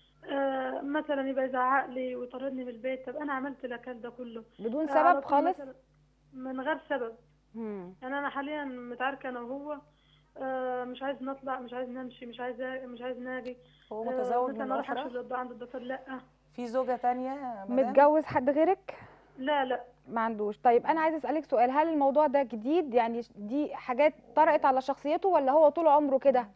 آه مثلا يبقى يزعق لي ويطردني من البيت طب انا عملت لك ده كله بدون آه، على سبب طول خالص مثلاً من غير سبب مم. يعني انا حاليا متعاركه انا وهو آه مش عايز نطلع مش عايز نمشي مش عايز مش عايز ناجي هو آه، متزوج مثلا من اروح اخرى اشوف الدكتور عند الدكتور لا في زوجه تانية يا مدام؟ متجوز حد غيرك لا لا ما عندوش طيب انا عايزه اسالك سؤال هل الموضوع ده جديد يعني دي حاجات طرقت على شخصيته ولا هو طول عمره كده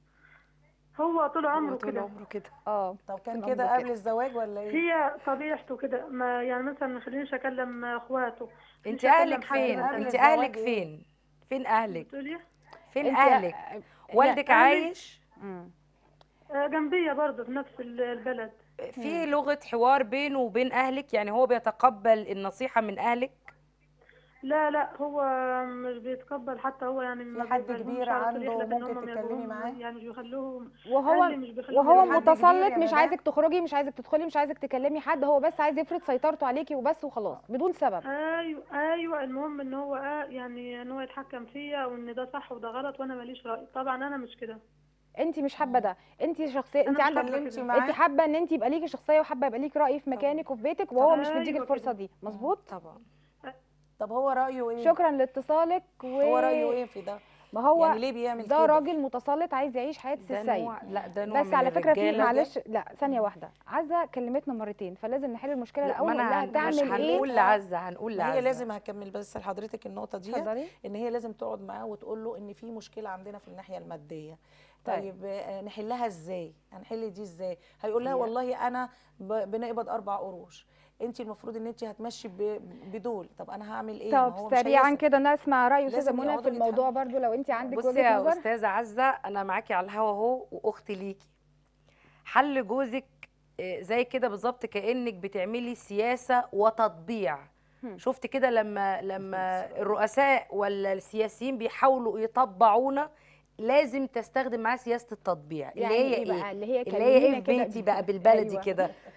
هو طول هو عمره طول كده عمره كده اه طب كان طول كده عمره قبل الزواج ولا ايه هي طبيعته كده ما يعني مثلا ما خلينيش اكلم اخواته انت مش هكلم اهلك حد فين مثلاً. قبل انت الزواج اهلك إيه؟ فين فين اهلك بتقولي فين انت- اهلك لا، والدك أهلي- عايش مم. آه، جنبية برضه في نفس ال- البلد في لغة حوار بينه وبين اهلك يعني هو بيتقبل النصيحة من اهلك لا لا هو مش بيتقبل حتى هو يعني ما حد بيقبلهمش كبير على طول عنده يحلف إن ممكن هم ما تتكلمي يبقوهم- معاه؟ يعني مش بيخلوهم وهو أهلي مش بيخلوهم وهو يبقوا حد كبير متسلط يا مش مدام؟ عايزك تخرجي مش عايزك تدخلي مش عايزك تكلمي حد هو بس عايز يفرض سيطرته عليكي وبس وخلاص بدون سبب ايوه ايوه المهم ان هو آه يعني ان هو يتحكم فيا وان ده صح وده غلط وانا ماليش راي طبعا انا مش كده انت مش حابه ده انت شخصيه انت مش عندك حابة اتكلمتي كده. معاه انت حابه ان انت يبقى ليكي شخصيه وحابه يبقى ليكي راي في مكانك وفي بيتك وهو مش أيوة مديك كده. الفرصه دي مظبوط طبعا طب هو رايه ايه شكرا لاتصالك و... هو رايه ايه في ده ما هو يعني ليه بيعمل ده كده راجل متسلط عايز يعيش حياه ده السيد نوع لا ده نوع بس من على فكره في الرجالة. معلش لا ثانيه واحده عزه كلمتنا مرتين فلازم نحل المشكله لا الاول ما ونقول لها انا هن- مش تعمل ايه هنقول لعزة هنقول ما هي لعزة لازم هكمل بس لحضرتك النقطه دي اتفضلي ان هي لازم تقعد معاه وتقول له ان في مشكله عندنا في الناحيه الماديه طيب. طيب آه، نحلها ازاي هنحل دي ازاي هيقول لها هي- والله انا ب- بنقبض اربع قروش انت المفروض ان انت هتمشي ب- بدول طب انا هعمل ايه ما هو طب مش سريعا هيسمع. كده نسمع راي استاذه لازم منى في يقعدوا الموضوع برضو لو انت عندك بصي وجهه يا نظر استاذه عزه انا معاكي على الهوا اهو واختي ليكي حل جوزك آه، زي كده بالظبط كانك بتعملي سياسه وتطبيع هم. شفت كده لما لما الرؤساء ولا السياسيين بيحاولوا يطبعونا لازم تستخدم معاه سياسه التطبيع يعني اللي هي ايه ايه بقى اللي هي اللي هي ايه كلمينا في كده بيتي بقى بالبلدي أيوة. كده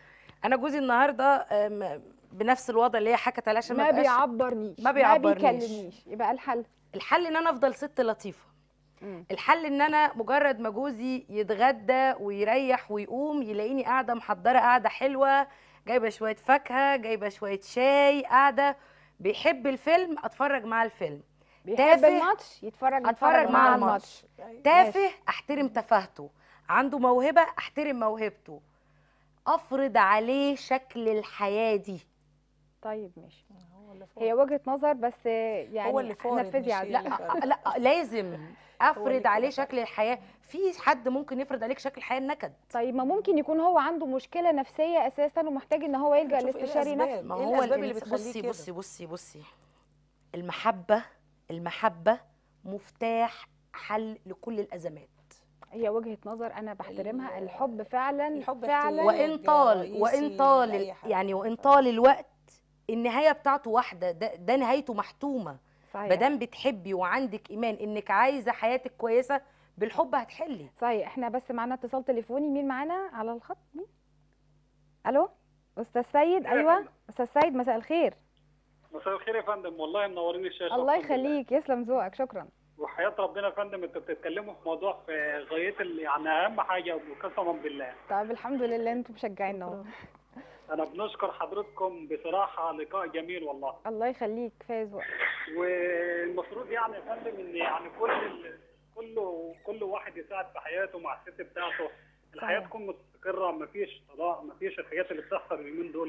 انا جوزي النهارده آم، بنفس الوضع اللي هي حكت عليه عشان ما بقاش- بيعبرنيش ما بيعبرنيش. ما بيكلمنيش يبقى الحل الحل ان انا افضل ست لطيفه مم. الحل ان انا مجرد ما جوزي يتغدى ويريح ويقوم يلاقيني قاعده محضره قاعده حلوه جايبه شويه فاكهه جايبه شويه شاي قاعده بيحب الفيلم اتفرج معاه الفيلم بيحب تافه، الماتش يتفرج أتفرج نتفرج مع مع الماتش. الماتش تافه احترم تفاهته عنده موهبه احترم موهبته افرض عليه شكل الحياه دي طيب ماشي هو اللي فوق. هي وجهة نظر بس يعني هو اللي فارض نفذي مش على هي لا اللي فارض. لا لازم افرض كده عليه فعلا. شكل الحياه في حد ممكن يفرض عليك شكل الحياه النكد طيب ما ممكن يكون هو عنده مشكلة نفسية أساسا ومحتاج إن هو يلجأ نشوف إيه لاستشاري الأسباب. نفسي ما إيه هو الأسباب اللي الإنس- بتخليه بصي كده؟ بصي بصي بصي المحبة المحبة مفتاح حل لكل الأزمات هي وجهة نظر أنا بحترمها ال- الحب فعلا الحب فعلا احتياج. وإن طال رئيسي وإن طال لأي حد. يعني وإن طال الوقت النهاية بتاعته واحدة ده, ده نهايته محتومة صحيح مادام بتحبي وعندك إيمان إنك عايزة حياتك كويسة بالحب هتحلي صحيح احنا بس معانا اتصال تليفوني مين معانا على الخط مين الو استاذ سيد ايوه استاذ سيد مساء الخير مساء الخير يا فندم والله منورين الشاشه الله الحمد لله. يخليك يسلم ذوقك شكرا وحياه ربنا يا فندم انتوا بتتكلموا في موضوع في غايه ال- يعني اهم حاجه وقسما بالله طيب الحمد لله انتم مشجعينا اهو انا بنشكر حضرتكم بصراحه لقاء جميل والله الله يخليك كفايه ذوقك والمفروض يعني يا فندم ان يعني كل ال- كله كل واحد يساعد في حياته مع الست بتاعته الحياه صحيح. تكون مستقره مفيش طلاق مفيش الحاجات اللي بتحصل اليومين دول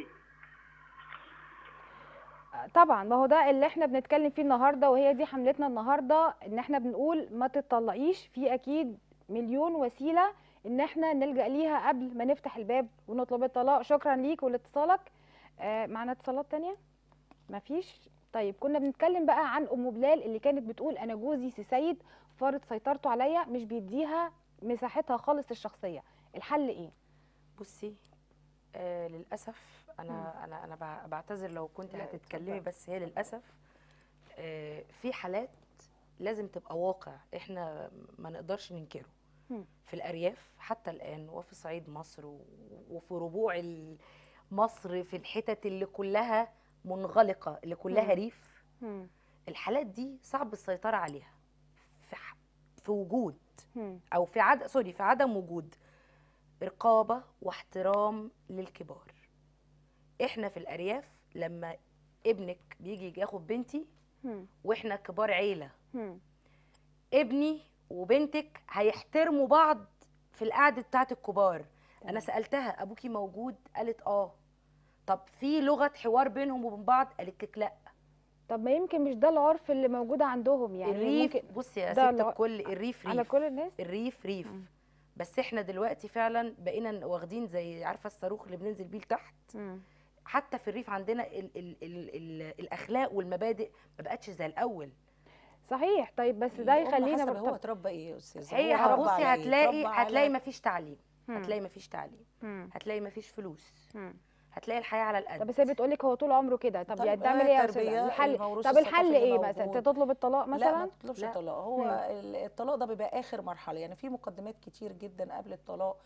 طبعا ما هو ده اللي احنا بنتكلم فيه النهارده وهي دي حملتنا النهارده ان احنا بنقول ما تتطلقيش في اكيد مليون وسيله ان احنا نلجا ليها قبل ما نفتح الباب ونطلب الطلاق شكرا ليك ولاتصالك آه معنا اتصالات تانية مفيش طيب كنا بنتكلم بقى عن ام بلال اللي كانت بتقول انا جوزي سي سيد فرض سيطرته عليا مش بيديها مساحتها خالص الشخصيه الحل ايه بصي آه للاسف انا انا انا بع- بعتذر لو كنت لا، هتتكلمي اتفضلي. بس هي للاسف آه في حالات لازم تبقى واقع احنا ما نقدرش ننكره مم. في الارياف حتى الان وفي صعيد مصر و- وفي ربوع ال- مصر في الحتت اللي كلها منغلقه اللي كلها مم. ريف هم. الحالات دي صعب السيطره عليها في ح- في وجود هم. او في عد سوري في عدم وجود رقابه واحترام للكبار احنا في الارياف لما ابنك بيجي ياخد بنتي هم. واحنا كبار عيله هم. ابني وبنتك هيحترموا بعض في القعده بتاعت الكبار تمام. انا سالتها ابوكي موجود قالت اه طب في لغه حوار بينهم وبين بعض قالت لك لا طب ما يمكن مش ده العرف اللي موجود عندهم يعني الريف ممكن بصي يا ده ست الع- الكل الريف ريف على كل الناس الريف ريف مم. بس احنا دلوقتي فعلا بقينا واخدين زي عارفه الصاروخ اللي بننزل بيه لتحت مم. حتى في الريف عندنا ال ال ال ال الاخلاق والمبادئ ما بقتش زي الاول صحيح طيب بس ده الأم يخلينا حسب بر- هو طب- اتربى ايه يا استاذ هي هو اتربى هتبصي على إيه؟ هتلاقي اتربى على- هتلاقي ما فيش تعليم مم. هتلاقي ما فيش تعليم مم. هتلاقي ما فيش فلوس مم. هتلاقي الحياه على طب القد بس هي بتقول لك هو طول عمره كده طب طب يعني تعمل ايه يا استاذ التربية، الحل الموروث طب الحل الثقافي اللي ايه مثلا موجود. تطلب الطلاق لا ما مثلا تطلبش لا. الطلاق هو مم. ال- الطلاق ده بيبقى اخر مرحله يعني في مقدمات كتير جدا قبل الطلاق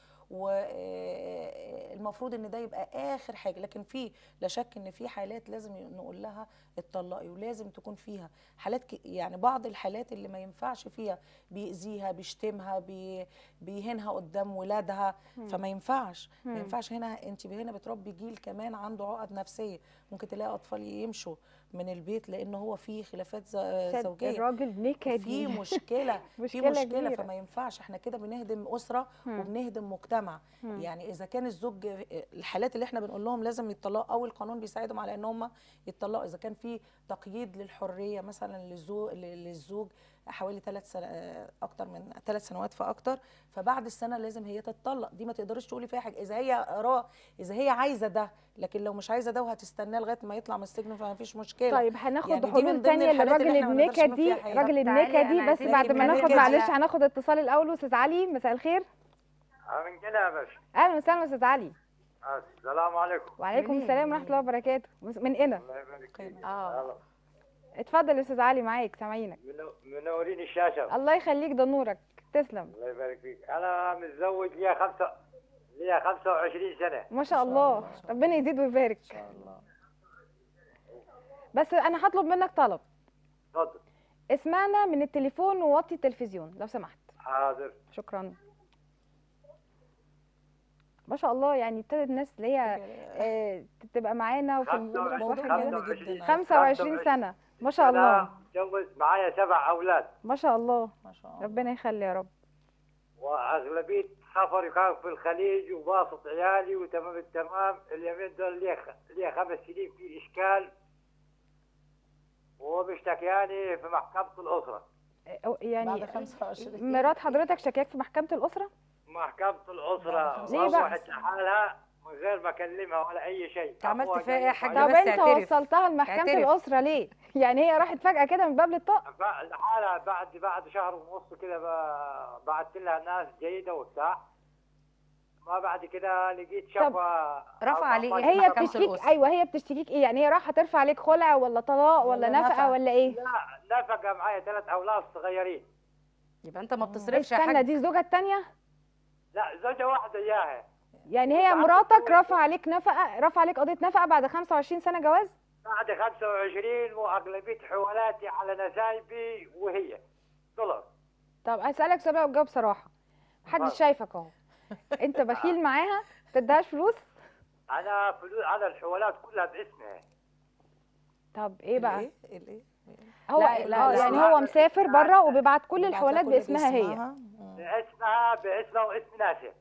والمفروض ان ده يبقى اخر حاجه لكن في لا شك ان في حالات لازم نقول لها اتطلقي ولازم تكون فيها حالات ك- يعني بعض الحالات اللي ما ينفعش فيها بيأذيها بيشتمها بي بيهينها قدام ولادها فما ينفعش ما مم. ينفعش هنا انت هنا بتربي جيل كمان عنده عقد نفسيه ممكن تلاقي اطفال يمشوا من البيت لان هو في خلافات ز- شد زوجيه الراجل نكدي في مشكله في مشكلة مشكله كبيرة. فما ينفعش احنا كده بنهدم اسره مم. وبنهدم مجتمع مم. يعني اذا كان الزوج الحالات اللي احنا بنقول لهم لازم يتطلقوا او القانون بيساعدهم على ان هم يتطلقوا اذا كان في تقييد للحريه مثلا للزوج للزوج حوالي ثلاث سنة اكتر من ثلاث سنوات فاكتر فبعد السنه لازم هي تتطلق دي ما تقدرش تقولي فيها حاجه اذا هي را اذا هي عايزه ده لكن لو مش عايزه ده وهتستناه لغايه ما يطلع من السجن فما فيش مشكله طيب هناخد يعني دي من حلول ضمن تانية الحالات اللي للراجل إحنا ما نقدرش نعمل النكدي فيها حاجة. راجل طب تعالي، النكدي أنا بس عايزاكي بعد ما من ناخد النكدي. معلش هناخد اتصال الاول استاذ علي مساء الخير من كده يا باشا اهلا وسهلا استاذ علي السلام عليكم وعليكم منين؟ السلام ورحمه الله وبركاته من هنا الله يبارك فيك اه يلا. اتفضل يا استاذ علي معاك سامعينك منو- منورين الشاشه الله يخليك ده نورك تسلم الله يبارك فيك انا متزوج لي خمسة ليا 25 سنة ما شاء الله ربنا يزيد ويبارك ان شاء الله بس انا هطلب منك طلب اتفضل اسمعنا من التليفون ووطي التلفزيون لو سمحت حاضر شكرا ما شاء الله يعني ابتدت الناس اللي هي آه، تبقى معانا وفي خمسة الصباح وعشرين- كده خمسة وعشرين 25 سنة ما شاء الله أنا متجوز معايا سبع أولاد ما شاء الله ما شاء الله ربنا يخلي يا رب وأغلبية سفري كان في الخليج وباسط عيالي وتمام التمام اليومين دول لي خ- لي خمس سنين في إشكال وهو مشتكياني في محكمة الأسرة أو- يعني بعد 25 مرات حضرتك شكاك في محكمة الأسرة محكمة الأسرة ليه بقى؟ وروحت لحالها من غير ما أكلمها ولا أي شيء أنت عملت أخوها فيها إيه يا جاي حاج؟ طب بس انت اعترف. وصلتها لمحكمة اعترف. الأسرة ليه يعني هي راحت فجأة كده من باب للطاق ف- لحالها بعد بعد شهر ونص كده ب- بعت لها ناس جيدة وبتاع ما بعد كده لقيت شفا رفع عليه إيه؟ هي محكمة بتشتكيك الأسرة. ايوه هي بتشتكيك ايه يعني هي رايحة ترفع عليك خلع ولا طلاق ولا ولا نفقة نفقة. ولا ايه لا نفقة معايا ثلاث أولاد صغيرين يبقى انت ما بتصرفش يا استنى حاج دي الزوجة التانية لا زوجة واحدة إياها يعني هي بعد مراتك الزواج. رفع عليك نفقة رفع عليك قضية نفقة بعد 25 سنة جواز بعد 25 وأغلبية حوالاتي على نسايبي وهي دولار طب اسألك سؤال بقى وتجاوب بصراحة محدش اتفضل. شايفك اهو انت بخيل معاها تديهاش فلوس أنا فلوس على الحوالات كلها باسمها طب ايه بقى الايه الايه هو لا، لا، آه، لا، يعني لا. هو مسافر بره وبيبعت كل بعد الحوالات كل باسمها هي باسمها. مم. باسمها باسمها واسم ناسها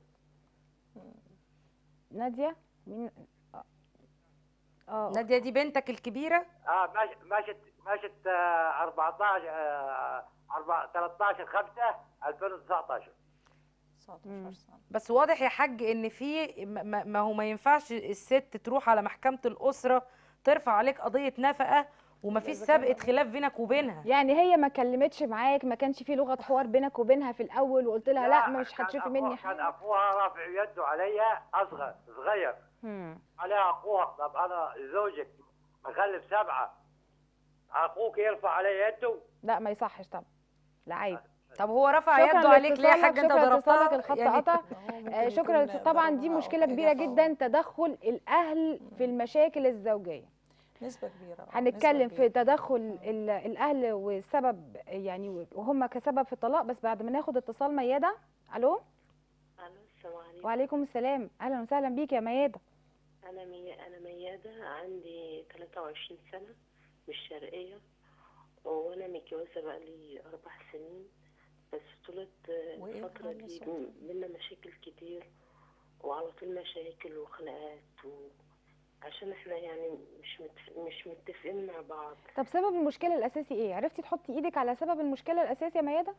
نادية مين اه اه نادية دي بنتك الكبيرة اه ماشي ماشت ماشت آه، 14 آه، 4 13 5 2019 تسعتاشر سنة بس واضح يا حاج ان في ما- ما ما هو ما ينفعش الست تروح على محكمة الأسرة ترفع عليك قضية نفقة وما فيش سابقة خلاف بينك وبينها يعني هي ما كلمتش معاك ما كانش في لغة حوار بينك وبينها في الأول وقلت لها لا مش كان هتشوفي أخوها- مني كان حاجة اخوها رافع يده عليا اصغر صغير مم. عليها اخوها طب انا زوجك مخلف سبعه اخوك يرفع علي يده لا ما يصحش طبعا لا عيب طب هو رفع شكرا يده عليك ليه يا لاتصالك، حاج انت شكرا لاتصالك ضربتها الخط يعني قطع هو ممكن آه، شكرا يكون لاتص- طبعا دي ضربها مشكلة أو كبيرة حاجة، جدا تدخل الأهل في المشاكل الزوجية نسبة كبيرة آه، هنتكلم نسبة في كبيرة. تدخل ال- الأهل والسبب يعني وهم كسبب في الطلاق بس بعد ما ناخد اتصال ميادة ألو الو السلام عليكم وعليكم السلام أهلا وسهلا بيك يا ميادة انا مي... انا ميادة عندي 23 سنة من الشرقية وانا متجوزة بقالي اربع سنين بس طولت وإيه الفترة حل دي الصوت؟ بينا مشاكل كتير وعلى طول مشاكل وخناقات و... عشان احنا يعني مش متف... مش متفقين مع بعض طب سبب المشكلة الأساسي إيه؟ عرفتي تحطي إيدك على سبب المشكلة الأساسي يا ميادة؟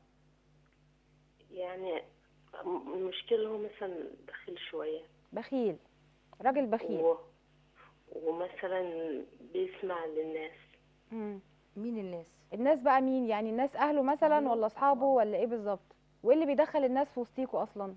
يعني م- المشكلة هو مثلا بخيل شوية بخيل راجل بخيل و... ومثلا بيسمع للناس مم. مين الناس الناس بقى مين يعني الناس اهله مثلا أهله. ولا اصحابه ولا ايه بالظبط وايه اللي بيدخل الناس في وسطيكوا اصلا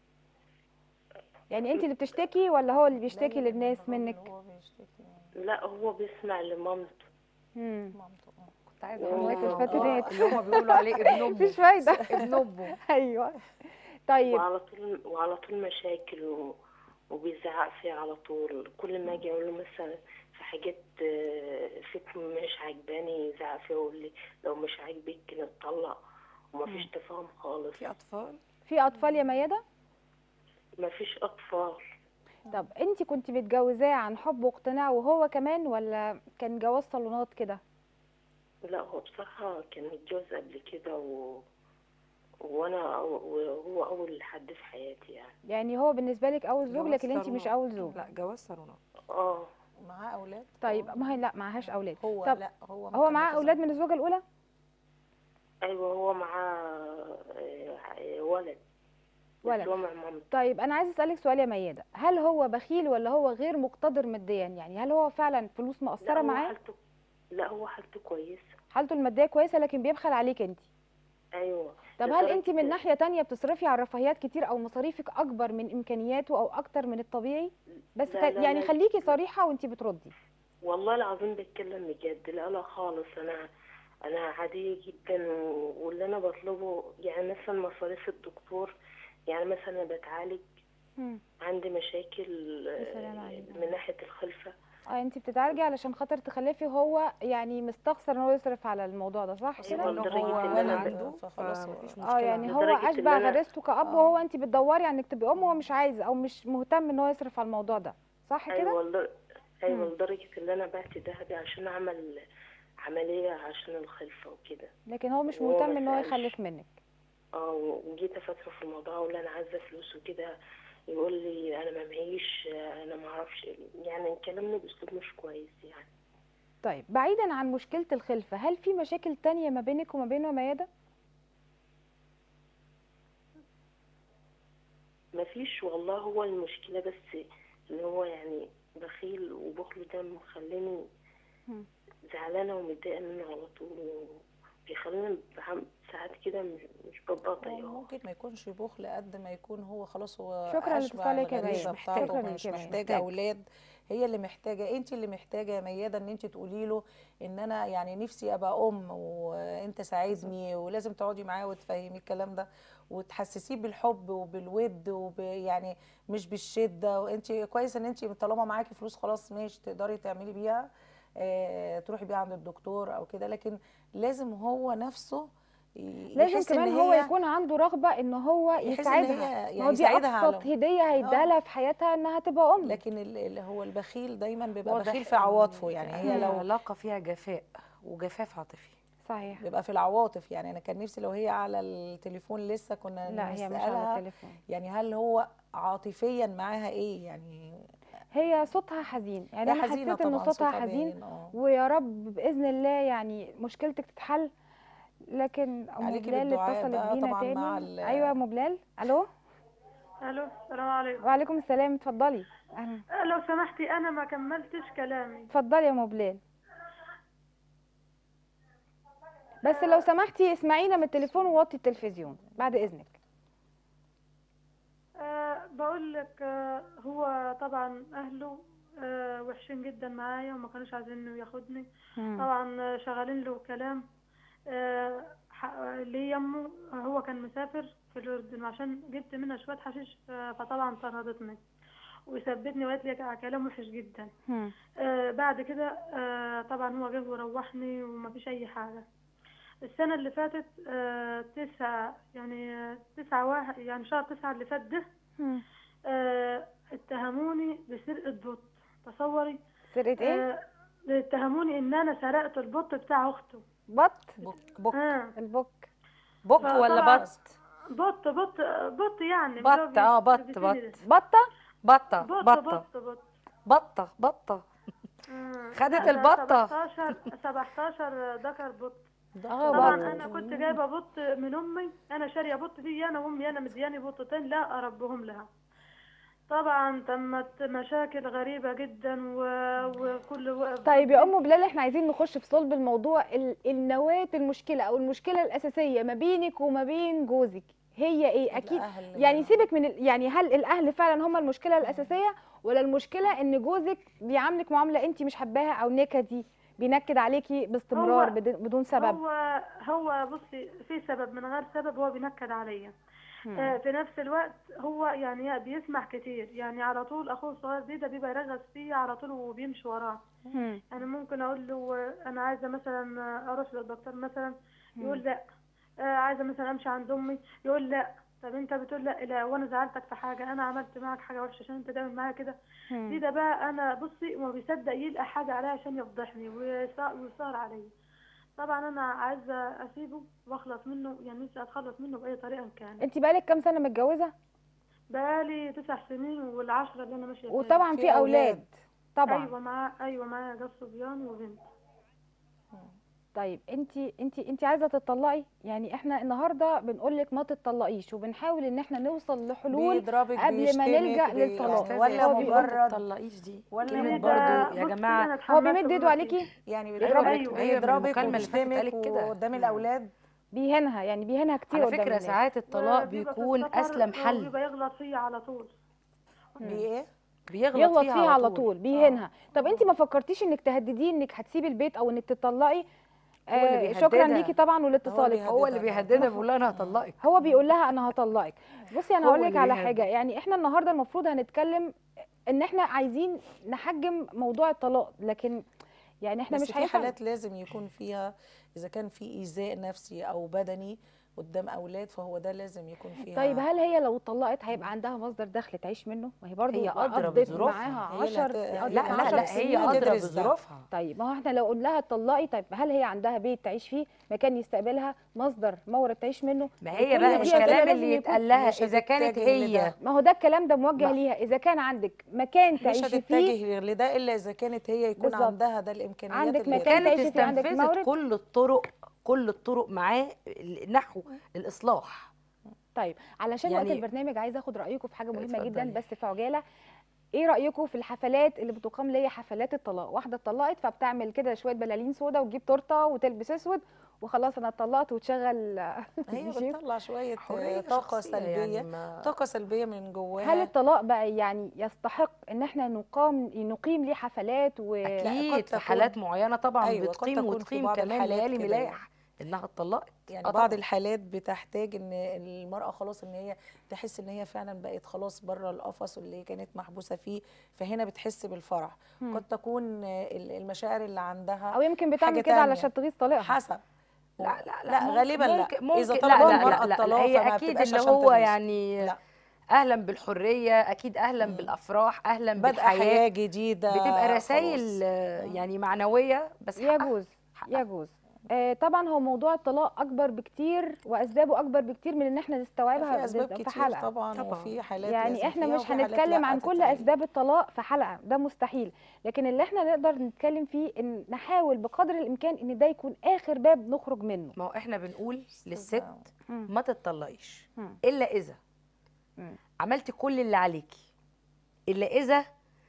يعني انت اللي بتشتكي ولا هو اللي بيشتكي لا، للناس الراجل منك هو بيشتكي لا هو بيسمع لمامته امم مامته آه. كنت عايزة هو اقول مش آه، فاتنات. اللي هم بيقولوا عليه ابن امه مفيش فايده ابن امه ايوه طيب وعلى طول وعلى طول مشاكل و... وبيزعق فيا على طول كل ما اجي اقول له مثلا في حاجات آه، فيك مش عاجباني يزعق فيا ويقول لي لو مش عاجبك نتطلق ومفيش تفاهم خالص في اطفال في اطفال يا ميادة مفيش اطفال طب انت كنت متجوزاه عن حب واقتناع وهو كمان ولا كان جواز صالونات كده لا هو بصراحة كان متجوز قبل كده و... وانا وهو اول حد في حياتي يعني يعني هو بالنسبه لك اول زوج جواز لكن انت مش صالونات. اول زوج لا جواز صالونات اه معاه اولاد طيب هو- ما هي لا معهاش اولاد هو طب لا هو ما هو كان معاه متزوج. اولاد من الزوجه الاولى ايوه هو معاه آه، ولد ولد. بس هو مع مامته طيب انا عايزه اسالك سؤال يا ميادة هل هو بخيل ولا هو غير مقتدر ماديا يعني هل هو فعلا فلوس لا مقصره هو معاه حالته لا هو حالته كويسة حالته الماديه كويسه لكن بيبخل عليك انت ايوه طب هل انت لدرجة- من ناحيه تانية بتصرفي على الرفاهيات كتير او مصاريفك اكبر من امكانياته او اكتر من الطبيعي بس لا، ك- لا، يعني لا. خليكي صريحه وانت بتردي والله العظيم بتكلم بجد لا لا خالص انا انا عادية جدا و- واللي انا بطلبه يعني مثلا مصاريف الدكتور يعني مثلا أنا بتعالج مم. عندي مشاكل يا سلام آه، عليك. من ناحيه الخلفه اه انت بتتعالجي علشان خاطر تخلفي وهو يعني مستخسر ان هو يصرف على الموضوع ده صح أيوة، كده انه لدرجة هو إن ولد أنا- عنده فخلاص هو- فمفيش اه مشكله يعني هو لدرجة إن اشبه أنا- غريزته كأب آه. وهو انت بتدوري على انك تبقي ام وهو مش عايز او مش مهتم ان هو يصرف على الموضوع ده صح كده ايوه لدر- ايوه مم. لدرجه ان انا بعت ذهبي عشان اعمل عمليه عشان الخلفه وكده لكن هو مش وهو مهتم ما ان هو سألش. يخلف منك اه وجيت افكر في الموضوع اقول انا عايزه فلوس وكده يقول لي انا ما معيش انا ما اعرفش يعني كلامنا باسلوب مش كويس يعني طيب بعيدا عن مشكلة الخلفة هل في مشاكل تانية ما بينك وما بينه ميادة ما فيش والله هو المشكله بس ان هو يعني بخيل وبخله ده مخليني مم. زعلانه ومتضايقه منه على طول بيخليني بعم- ساعات كده مش مش ببقى هو طايقاه ممكن ما يكونش بخل قد ما يكون هو خلاص هو شكراً أشبع لاتصالك يا الغريزة ميادة. بتاعته شكراً مش ليك يا ميادة. محتاجة محتاج. أولاد هي اللي محتاجة أنت اللي محتاجة يا ميادة إن أنت تقولي له إن أنا يعني نفسي أبقى أم وأنت ساعدني ولازم تقعدي معاه وتفهمي الكلام ده وتحسسيه بالحب وبالود وب يعني مش بالشدة وأنت كويس إن أنت طالما معاكي فلوس خلاص ماشي تقدري تعملي بيها آه، تروحي بيها عند الدكتور أو كده لكن لازم هو نفسه ي- لازم يحس إن كمان هو هي- يكون عنده رغبة ان هو يحس إن يساعدها هي- ما هو يعني دي يساعدها ابسط على- هدية هيديها آه. لها في حياتها انها تبقى ام لكن ال- اللي هو البخيل دايما بيبقى واضح بخيل في عواطفه يعني هي إن لو العلاقه فيها جفاء وجفاف عاطفي صحيح بيبقى في العواطف يعني انا كان نفسي لو هي على التليفون لسه كنا لا هي مش على نسألها التليفون يعني هل هو عاطفيا معاها ايه يعني هي صوتها حزين يعني هي انا حزينة حسيت ان طبعاً، صوتها صوتها حزين باين، آه. ويا رب باذن الله يعني مشكلتك تتحل لكن ام عليكي بلال بالدعاء اتصلت بقى بينا طبعاً تاني مع ال- ايوه يا ام بلال الو الو السلام عليكم وعليكم السلام اتفضلي أهلاً. لو سمحتي انا ما كملتش كلامي اتفضلي يا ام بلال بس لو سمحتي اسمعينا من التليفون ووطي التلفزيون بعد اذنك أه بقول لك أه هو طبعا اهله أه وحشين جدا معايا وما كانوش عايزين انه ياخدني مم. طبعا آه، شغالين له كلام أه ح- ليه يمه هو كان مسافر في الاردن عشان جبت منها شويه حشيش آه، فطبعا طردتني وثبتني وقالت لي على كلام وحش جدا مم. آه بعد كده آه طبعا هو جه وروحني ومفيش اي حاجه السنه اللي فاتت آه تسعة يعني آه، تسعة واحد يعني شهر تسعة اللي فات ده مم. آه اتهموني بسرقه بط تصوري سرقة ايه آه اتهموني ان انا سرقت البط بتاع اخته بط بك بك آه البك بك فطبعاً ولا بط بط بط بط يعني بط، اللي هو آه، بط، بيلبسيني ده. بطة بطه بط بطه بط بط بطه بطه آه، خدت لا، ده البطة. 17 17 ذكر بط اه طبعا بط انا كنت جايبه بط من امي انا شاريه بط دي انا وامي انا مدياني بطتين لا اربهم لها طبعا تمت مشاكل غريبه جدا و... وكل و... طيب يا ام بلال احنا عايزين نخش في صلب الموضوع ال- النواة المشكله او المشكله الاساسيه ما بينك وما بين جوزك هي ايه اكيد الأهل يعني سيبك من ال- يعني هل الاهل فعلا هم المشكله الاساسيه ولا المشكله ان جوزك بيعاملك معامله انت مش حباها او نكدي بينكد عليكي باستمرار هو- بدون بدون سبب هو هو بصي في سبب من غير سبب هو بينكد عليا مم. آه، في نفس الوقت هو يعني بيسمع كتير يعني على طول اخوه الصغير دي ده بيبقى يرغز فيه على طول وبيمشي وراه مم. يعني ممكن اقول له آه، انا عايزه مثلا آه، اروح للدكتور مثلا يقول لا آه، عايزه مثلا امشي عند امي يقول لا طب انت بتقول لا لا وانا زعلتك في حاجه انا عملت معك حاجه وحشه عشان انت دايما معايا كده دي مم. ده بقى انا بصي ما بيصدق يلقى حاجه عليا عشان يفضحني ويص- ويصار عليا طبعا انا عايزه اسيبه واخلص منه يعني نفسي اتخلص منه باي طريقه كان انت بقالك كام سنه متجوزه بقالي تسع سنين والعشرة اللي انا ماشيه فيها. وطبعا في في اولاد أولاد. طبعا ايوه معاه ايوه معايا جوز صبيان وبنت طيب انت انت انت عايزه تتطلقي يعني احنا النهارده بنقول لك ما تتطلقيش وبنحاول ان احنا نوصل لحلول بيضربك قبل ما بيشتمك، نلجأ بي- للطلاق. يعني ولا هو بيقول مجرد تطلقيش دي ولا كلمة مجرد- برضو يا بصي جماعه أنا هو اتحملت بيمد ايده ونصيب. عليكي يعني بيضربك. بيضربك أيوة، بيضربك المكالمة اللي فاتت وبيشتمك قالت كده. قدام الاولاد بيهنها يعني بيهنها كتير على قدام فكره الناس. ساعات الطلاق وبيبقى في بيكون السفر اسلم حل وبيبقى يغلط فيا على طول بايه بيغلط, يغلط فيها, فيها على طول بيهنها طب انت ما فكرتيش انك تهدديه انك هتسيبي البيت او انك تطلقي هو اللي آه شكرا بيهددها. ليكي طبعا ولاتصالك هو اللي بيهددها بيقول لها انا هطلقك هو بيقول لها انا هطلقك بصي انا هو هقول لك اللي على بيهدد. حاجه يعني احنا النهارده المفروض هنتكلم ان احنا عايزين نحجم موضوع الطلاق لكن يعني احنا بس مش في هينفع حالات لازم يكون فيها اذا كان في ايذاء نفسي او بدني قدام اولاد فهو ده لازم يكون فيها طيب هل هي لو اتطلقت هيبقى عندها مصدر دخل تعيش منه ما هي برضه هي أدرى قضت بظروفها. معاها هي اللي 10 هت- هي لا لا لا هي سنين ادرى تدرس ده. بظروفها طيب ما هو احنا لو قلنا لها اتطلقي طيب هل هي عندها بيت تعيش فيه مكان يستقبلها مصدر مورد تعيش منه ما هي كل بقى دي أسئلة الكلام لازم اللي يكون- يتقال لها مش اذا كانت هتتجه هي لده. ما هو ده الكلام ده موجه ما- ليها اذا كان عندك مكان مش تعيشي فيه هتتجه لده الا اذا كانت هي يكون بالظبط. عندها ده الامكانيات عندك اللي مكان كانت تعيشي فيه، عندك استنفذت مورد. كل الطرق كل الطرق معاه نحو الاصلاح طيب علشان يعني- وقت البرنامج عايزه اخد رايكم في حاجه مهمه جدا اتفضلي. بس في عجاله ايه رايكم في الحفلات اللي بتقام ليا حفلات الطلاق واحده اتطلقت فبتعمل كده شويه بلالين سودا وتجيب تورته وتلبس اسود وخلاص انا اتطلقت وتشغل هي الشيف. بتطلع شويه حرية طاقه شخصية سلبيه يعني ما- طاقه سلبيه من جواها هل الطلاق بقى يعني يستحق ان احنا نقام نقيم ليه حفلات و اكيد قد في تكون- حالات معينه طبعا أيوة، قد بتقيم تكون في وتقيم بعض كمان الحالات ليالي كده ملايح انها اتطلقت يعني آه بعض طبعاً. الحالات بتحتاج ان المرأة خلاص ان هي تحس ان هي فعلا بقت خلاص بره القفص اللي كانت محبوسة فيه فهنا بتحس بالفرح مم. قد تكون ال- المشاعر اللي عندها او يمكن بتعمل حاجة كده تانية. علشان تغيظ طليقها حسب لا لا لا, لا ممكن- غالبا لا ممكن ممكن اذا لا طلبت لا المرأة لا, لا, الطلاق لا هي فما اكيد بتبقاش اللي عشان هو تغيظ. يعني لا اهلا بالحريه اكيد اهلا بالافراح اهلا بدء بالحياه حياة جديدة بتبقى رسائل خلاص. يعني معنويه بس حقها. يجوز حقها. يجوز آه طبعا هو موضوع الطلاق اكبر بكتير واسبابه اكبر بكتير من ان احنا نستوعبها في اسباب في كتير حلقه طبعا, طبعاً. وفي حالات يعني لازم احنا فيها مش وفي حالات هنتكلم لا عن كل تتعالج. اسباب الطلاق في حلقه ده مستحيل لكن اللي احنا نقدر نتكلم فيه ان نحاول بقدر الامكان ان ده يكون اخر باب نخرج منه ما هو احنا بنقول للست مم. ما تتطلقيش مم. الا اذا مم. عملتي كل اللي عليكي الا اذا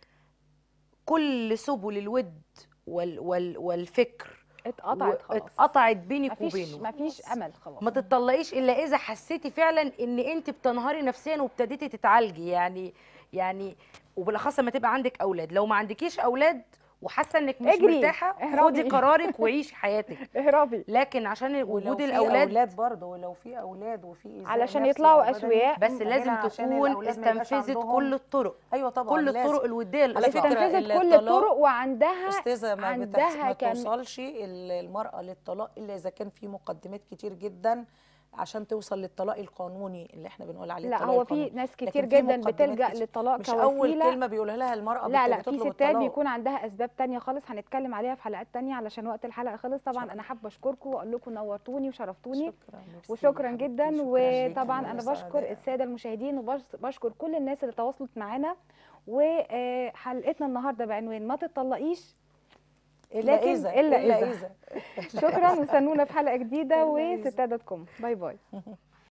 كل سبل الود وال وال والفكر اتقطعت خلاص اتقطعت بينك مفيش وبينه مفيش امل خلاص ما تتطلقيش الا اذا حسيتي فعلا ان انت بتنهاري نفسيا وابتديتي تتعالجي يعني يعني وبالاخص لما تبقى عندك اولاد لو ما عندكيش اولاد وحاسه انك مش اجري، مرتاحه اهربي. خدي قرارك وعيشي حياتك اهربي لكن عشان ولو وجود في الاولاد اولاد برضه ولو في اولاد وفي إيذاء علشان نفسي يطلعوا أو بدني، أسوياء. بس هنا لازم عشان تكون الأولاد ما يبقاش استنفذت عندهم- كل الطرق ايوه طبعا كل لازم. الطرق الوديه على للاصلاح فكرة استنفذت كل الطلاق- الطرق وعندها استاذه ما, عندها بتحس ما كان- توصلش ال- المراه للطلاق الا اذا كان في مقدمات كتير جدا عشان توصل للطلاق القانوني اللي احنا بنقول عليه لا الطلاق هو في القانوني. ناس لكن كتير في جدا مقدمات بتلجأ كتير. للطلاق مش اول كوسيله كلمه بيقولها لها المراه لا بت- لا في بتطلب ستات الطلاق. بيكون عندها اسباب تانية خالص هنتكلم عليها في حلقات تانية علشان وقت الحلقه خلص طبعا انا حابه اشكركم واقول لكم نورتوني وشرفتوني شكرا ميرسي وشكرا حبيبتي، جدا شكراً ليكي وطبعا ويا انا سعداء. بشكر الساده المشاهدين وبشكر كل الناس اللي تواصلت معانا وحلقتنا النهارده بعنوان ما تتطلقيش الا لكن اذا إلا الا إذا. اذا شكرا واستنونا في حلقه جديده وستات دوت كوم باي باي